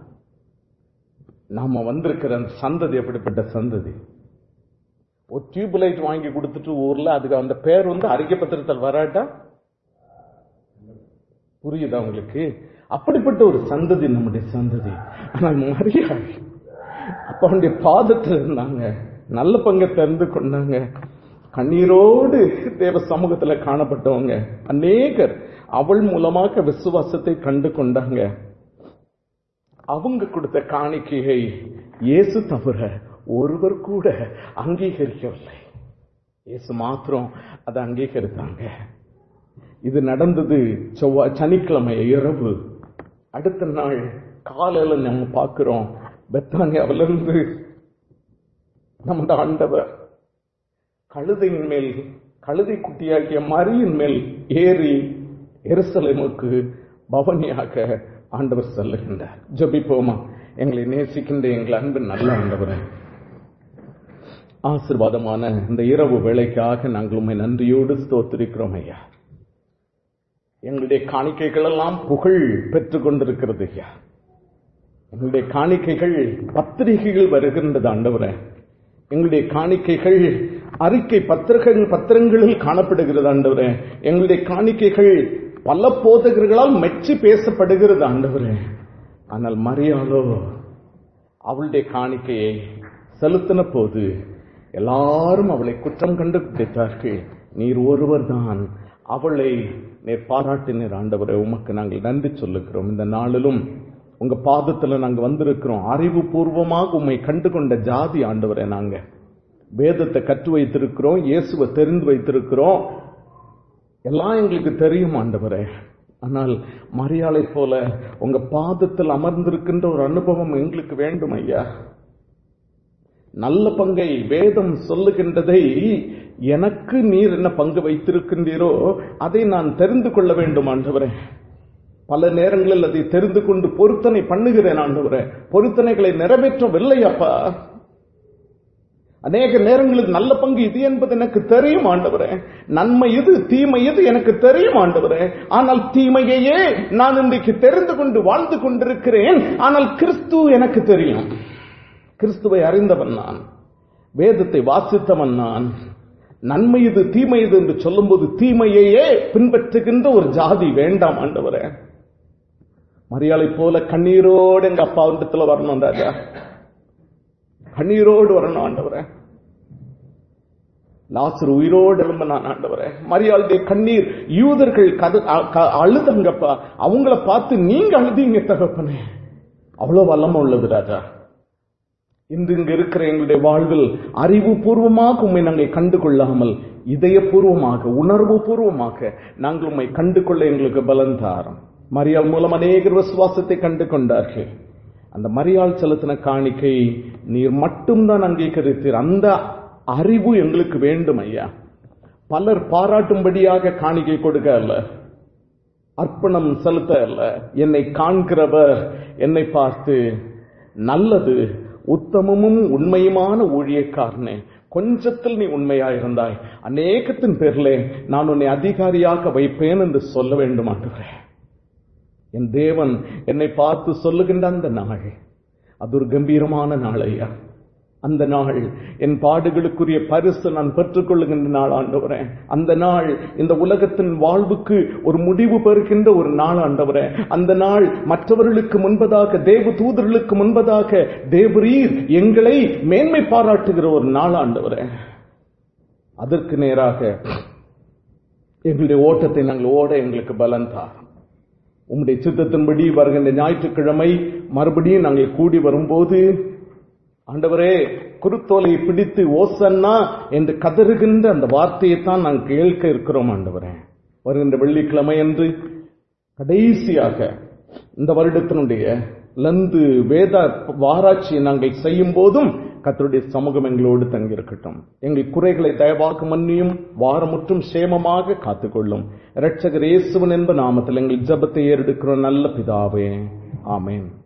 நாம வந்திருக்கிற அந்த சந்ததி எப்படிப்பட்ட சந்ததி ஒரு டியூப் லைட் வாங்கி கொடுத்துட்டு ஊர்ல அதுக்கு அந்த பேர் வந்து அறிக்கை பத்திரத்தில் வராட்டா புரியுதா உங்களுக்கு அப்படிப்பட்ட ஒரு சந்ததி நம்முடைய சந்ததி ஆனால் மரியாதை அப்ப அவனுடைய பாதத்தில் இருந்தாங்க நல்ல பங்கை தெரிந்து கொண்டாங்க கண்ணீரோடு தேவ சமூகத்துல காணப்பட்டவங்க அநேகர் அவள் மூலமாக விசுவாசத்தை கண்டு கொண்டாங்க அவங்க கொடுத்த காணிக்கையை இயேசு தவிர ஒருவர் கூட அங்கீகரிக்கவில்லை இயேசு மாத்திரம் அதை அங்கீகரித்தாங்க இது நடந்தது செவ்வாய் சனிக்கிழமை இரவு அடுத்த நாள் காலையில நம்ம பார்க்கிறோம் பெத்தானியாவிலிருந்து நமது ஆண்டவர் கழுதையின் மேல் கழுதை குட்டியாகிய மரியின் மேல் ஏறி எருசலேமுக்கு பவனியாக ஆண்டவர் செல்லுகின்றார் ஜபிப்போமா எங்களை நேசிக்கின்ற எங்கள் அன்பு நல்ல ஆண்டவரே ஆசிர்வாதமான இந்த இரவு வேலைக்காக நாங்கள் உண்மை நன்றியோடு ஸ்தோத்திருக்கிறோம் ஐயா எங்களுடைய காணிக்கைகள் எல்லாம் புகழ் பெற்றுக் கொண்டிருக்கிறது ஐயா எங்களுடைய காணிக்கைகள் பத்திரிகைகள் வருகின்றது ஆண்டவரே எங்களுடைய காணிக்கைகள் அறிக்கை பத்திரங்கள் பத்திரங்களில் காணப்படுகிறது ஆண்டவரே எங்களுடைய காணிக்கைகள் பல போதகர்களால் மெச்சி பேசப்படுகிறது ஆண்டவரே ஆனால் மரியாளோ அவளுடைய காணிக்கையை செலுத்தின போது எல்லாரும் அவளை குற்றம் கண்டு பிடித்தார்கள் நீர் ஒருவர் தான் அவளை நீர் பாராட்டினீர் ஆண்டவரை உமக்கு நாங்கள் நன்றி சொல்லுகிறோம் இந்த நாளிலும் உங்க பாதத்துல நாங்க வந்திருக்கிறோம் அறிவுபூர்வமாக உண்மை கண்டு கொண்ட ஜாதி ஆண்டவரை நாங்க வேதத்தை கற்று வைத்திருக்கிறோம் இயேசுவை தெரிந்து வைத்திருக்கிறோம் எல்லாம் எங்களுக்கு தெரியும் ஆண்டவரே ஆனால் மரியாதை போல உங்க பாதத்தில் அமர்ந்திருக்கின்ற ஒரு அனுபவம் எங்களுக்கு வேண்டும் ஐயா நல்ல பங்கை வேதம் சொல்லுகின்றதை எனக்கு நீர் என்ன பங்கு வைத்திருக்கின்றீரோ அதை நான் தெரிந்து கொள்ள வேண்டும் ஆண்டவரே பல நேரங்களில் அதை தெரிந்து கொண்டு பொருத்தனை பண்ணுகிறேன் ஆண்டவரே பொருத்தனைகளை நிறைவேற்றவில்லை அப்பா அநேக நேரங்களில் நல்ல பங்கு இது என்பது எனக்கு தெரியும் ஆண்டவரே நன்மை இது தீமை இது எனக்கு தெரியும் ஆண்டவரே ஆனால் தீமையையே நான் இன்றைக்கு தெரிந்து கொண்டு வாழ்ந்து கொண்டிருக்கிறேன் ஆனால் கிறிஸ்து எனக்கு தெரியும் கிறிஸ்துவை அறிந்தவன் நான் வேதத்தை வாசித்தவன் நான் நன்மை இது தீமை இது என்று சொல்லும்போது தீமையையே பின்பற்றுகின்ற ஒரு ஜாதி வேண்டாம் ஆண்டவரே மரியாதை போல கண்ணீரோடு எங்க அப்பா இடத்துல வரணும் ராஜா கண்ணீரோடு வரணும் ஆண்டவரே லாசர் உயிரோடு எழும்ப நான் ஆண்டவரே மரியாதை கண்ணீர் யூதர்கள் கது அழுதங்கப்பா அவங்கள பார்த்து நீங்க அழுதீங்க தகப்பனே அவ்வளவு வல்லம உள்ளது ராஜா இன்று இங்க இருக்கிற எங்களுடைய வாழ்வில் அறிவுபூர்வமாக உண்மை நாங்கள் கண்டு கொள்ளாமல் இதயபூர்வமாக உணர்வு பூர்வமாக நாங்கள் உண்மை கண்டு கொள்ள எங்களுக்கு பலன் தாரம் மரியாள் மூலம் அநேகர் விசுவாசத்தை கண்டு கொண்டார்கள் அந்த மரியாள் செலுத்தின காணிக்கை நீர் மட்டும்தான் அங்கீகரித்தீர் அந்த அறிவு எங்களுக்கு வேண்டும் ஐயா பலர் பாராட்டும்படியாக காணிக்கை கொடுக்க அல்ல அர்ப்பணம் செலுத்த அல்ல என்னை காண்கிறவர் என்னை பார்த்து நல்லது உத்தமமும் உண்மையுமான ஊழியக்காரனே கொஞ்சத்தில் நீ உண்மையாயிருந்தாய் அநேகத்தின் பேர்ல நான் உன்னை அதிகாரியாக வைப்பேன் என்று சொல்ல வேண்டும் ஆண்டவரே என் தேவன் என்னை பார்த்து சொல்லுகின்ற அந்த நாள் அது ஒரு கம்பீரமான நாள் ஐயா அந்த நாள் என் பாடுகளுக்குரிய பரிசு நான் பெற்றுக்கொள்ளுகின்ற நாள் ஆண்டவரே அந்த நாள் இந்த உலகத்தின் வாழ்வுக்கு ஒரு முடிவு பெறுகின்ற ஒரு நாள் ஆண்டவரே அந்த நாள் மற்றவர்களுக்கு முன்பதாக தேவ தூதர்களுக்கு முன்பதாக தேவரீர் எங்களை மேன்மை பாராட்டுகிற ஒரு நாள் ஆண்டவரே அதற்கு நேராக எங்களுடைய ஓட்டத்தை நாங்கள் ஓட எங்களுக்கு பலன் தாரும் உம்முடைய சித்தத்தின்படி வருகின்ற ஞாயிற்றுக்கிழமை மறுபடியும் நாங்கள் கூடி வரும்போது ஆண்டவரே குருத்தோலை பிடித்து ஓசன்னா என்று கதறுகின்ற அந்த வார்த்தையைத்தான் நாங்கள் கேட்க இருக்கிறோம் ஆண்டவரே வருகின்ற வெள்ளிக்கிழமை என்று கடைசியாக இந்த வருடத்தினுடைய லந்து வேத வாராட்சியை நாங்கள் செய்யும் போதும் கத்தருடைய சமூகம் எங்களோடு தங்கியிருக்கட்டும் எங்கள் குறைகளை தயவாக மன்னியும் வாரமுற்றும் சேமமாக காத்துக்கொள்ளும் இரட்சகர் இயேசுவன் என்ப நாமத்தில் எங்கள் ஜபத்தை ஏறெடுக்கிற நல்ல பிதாவே ஆமேன்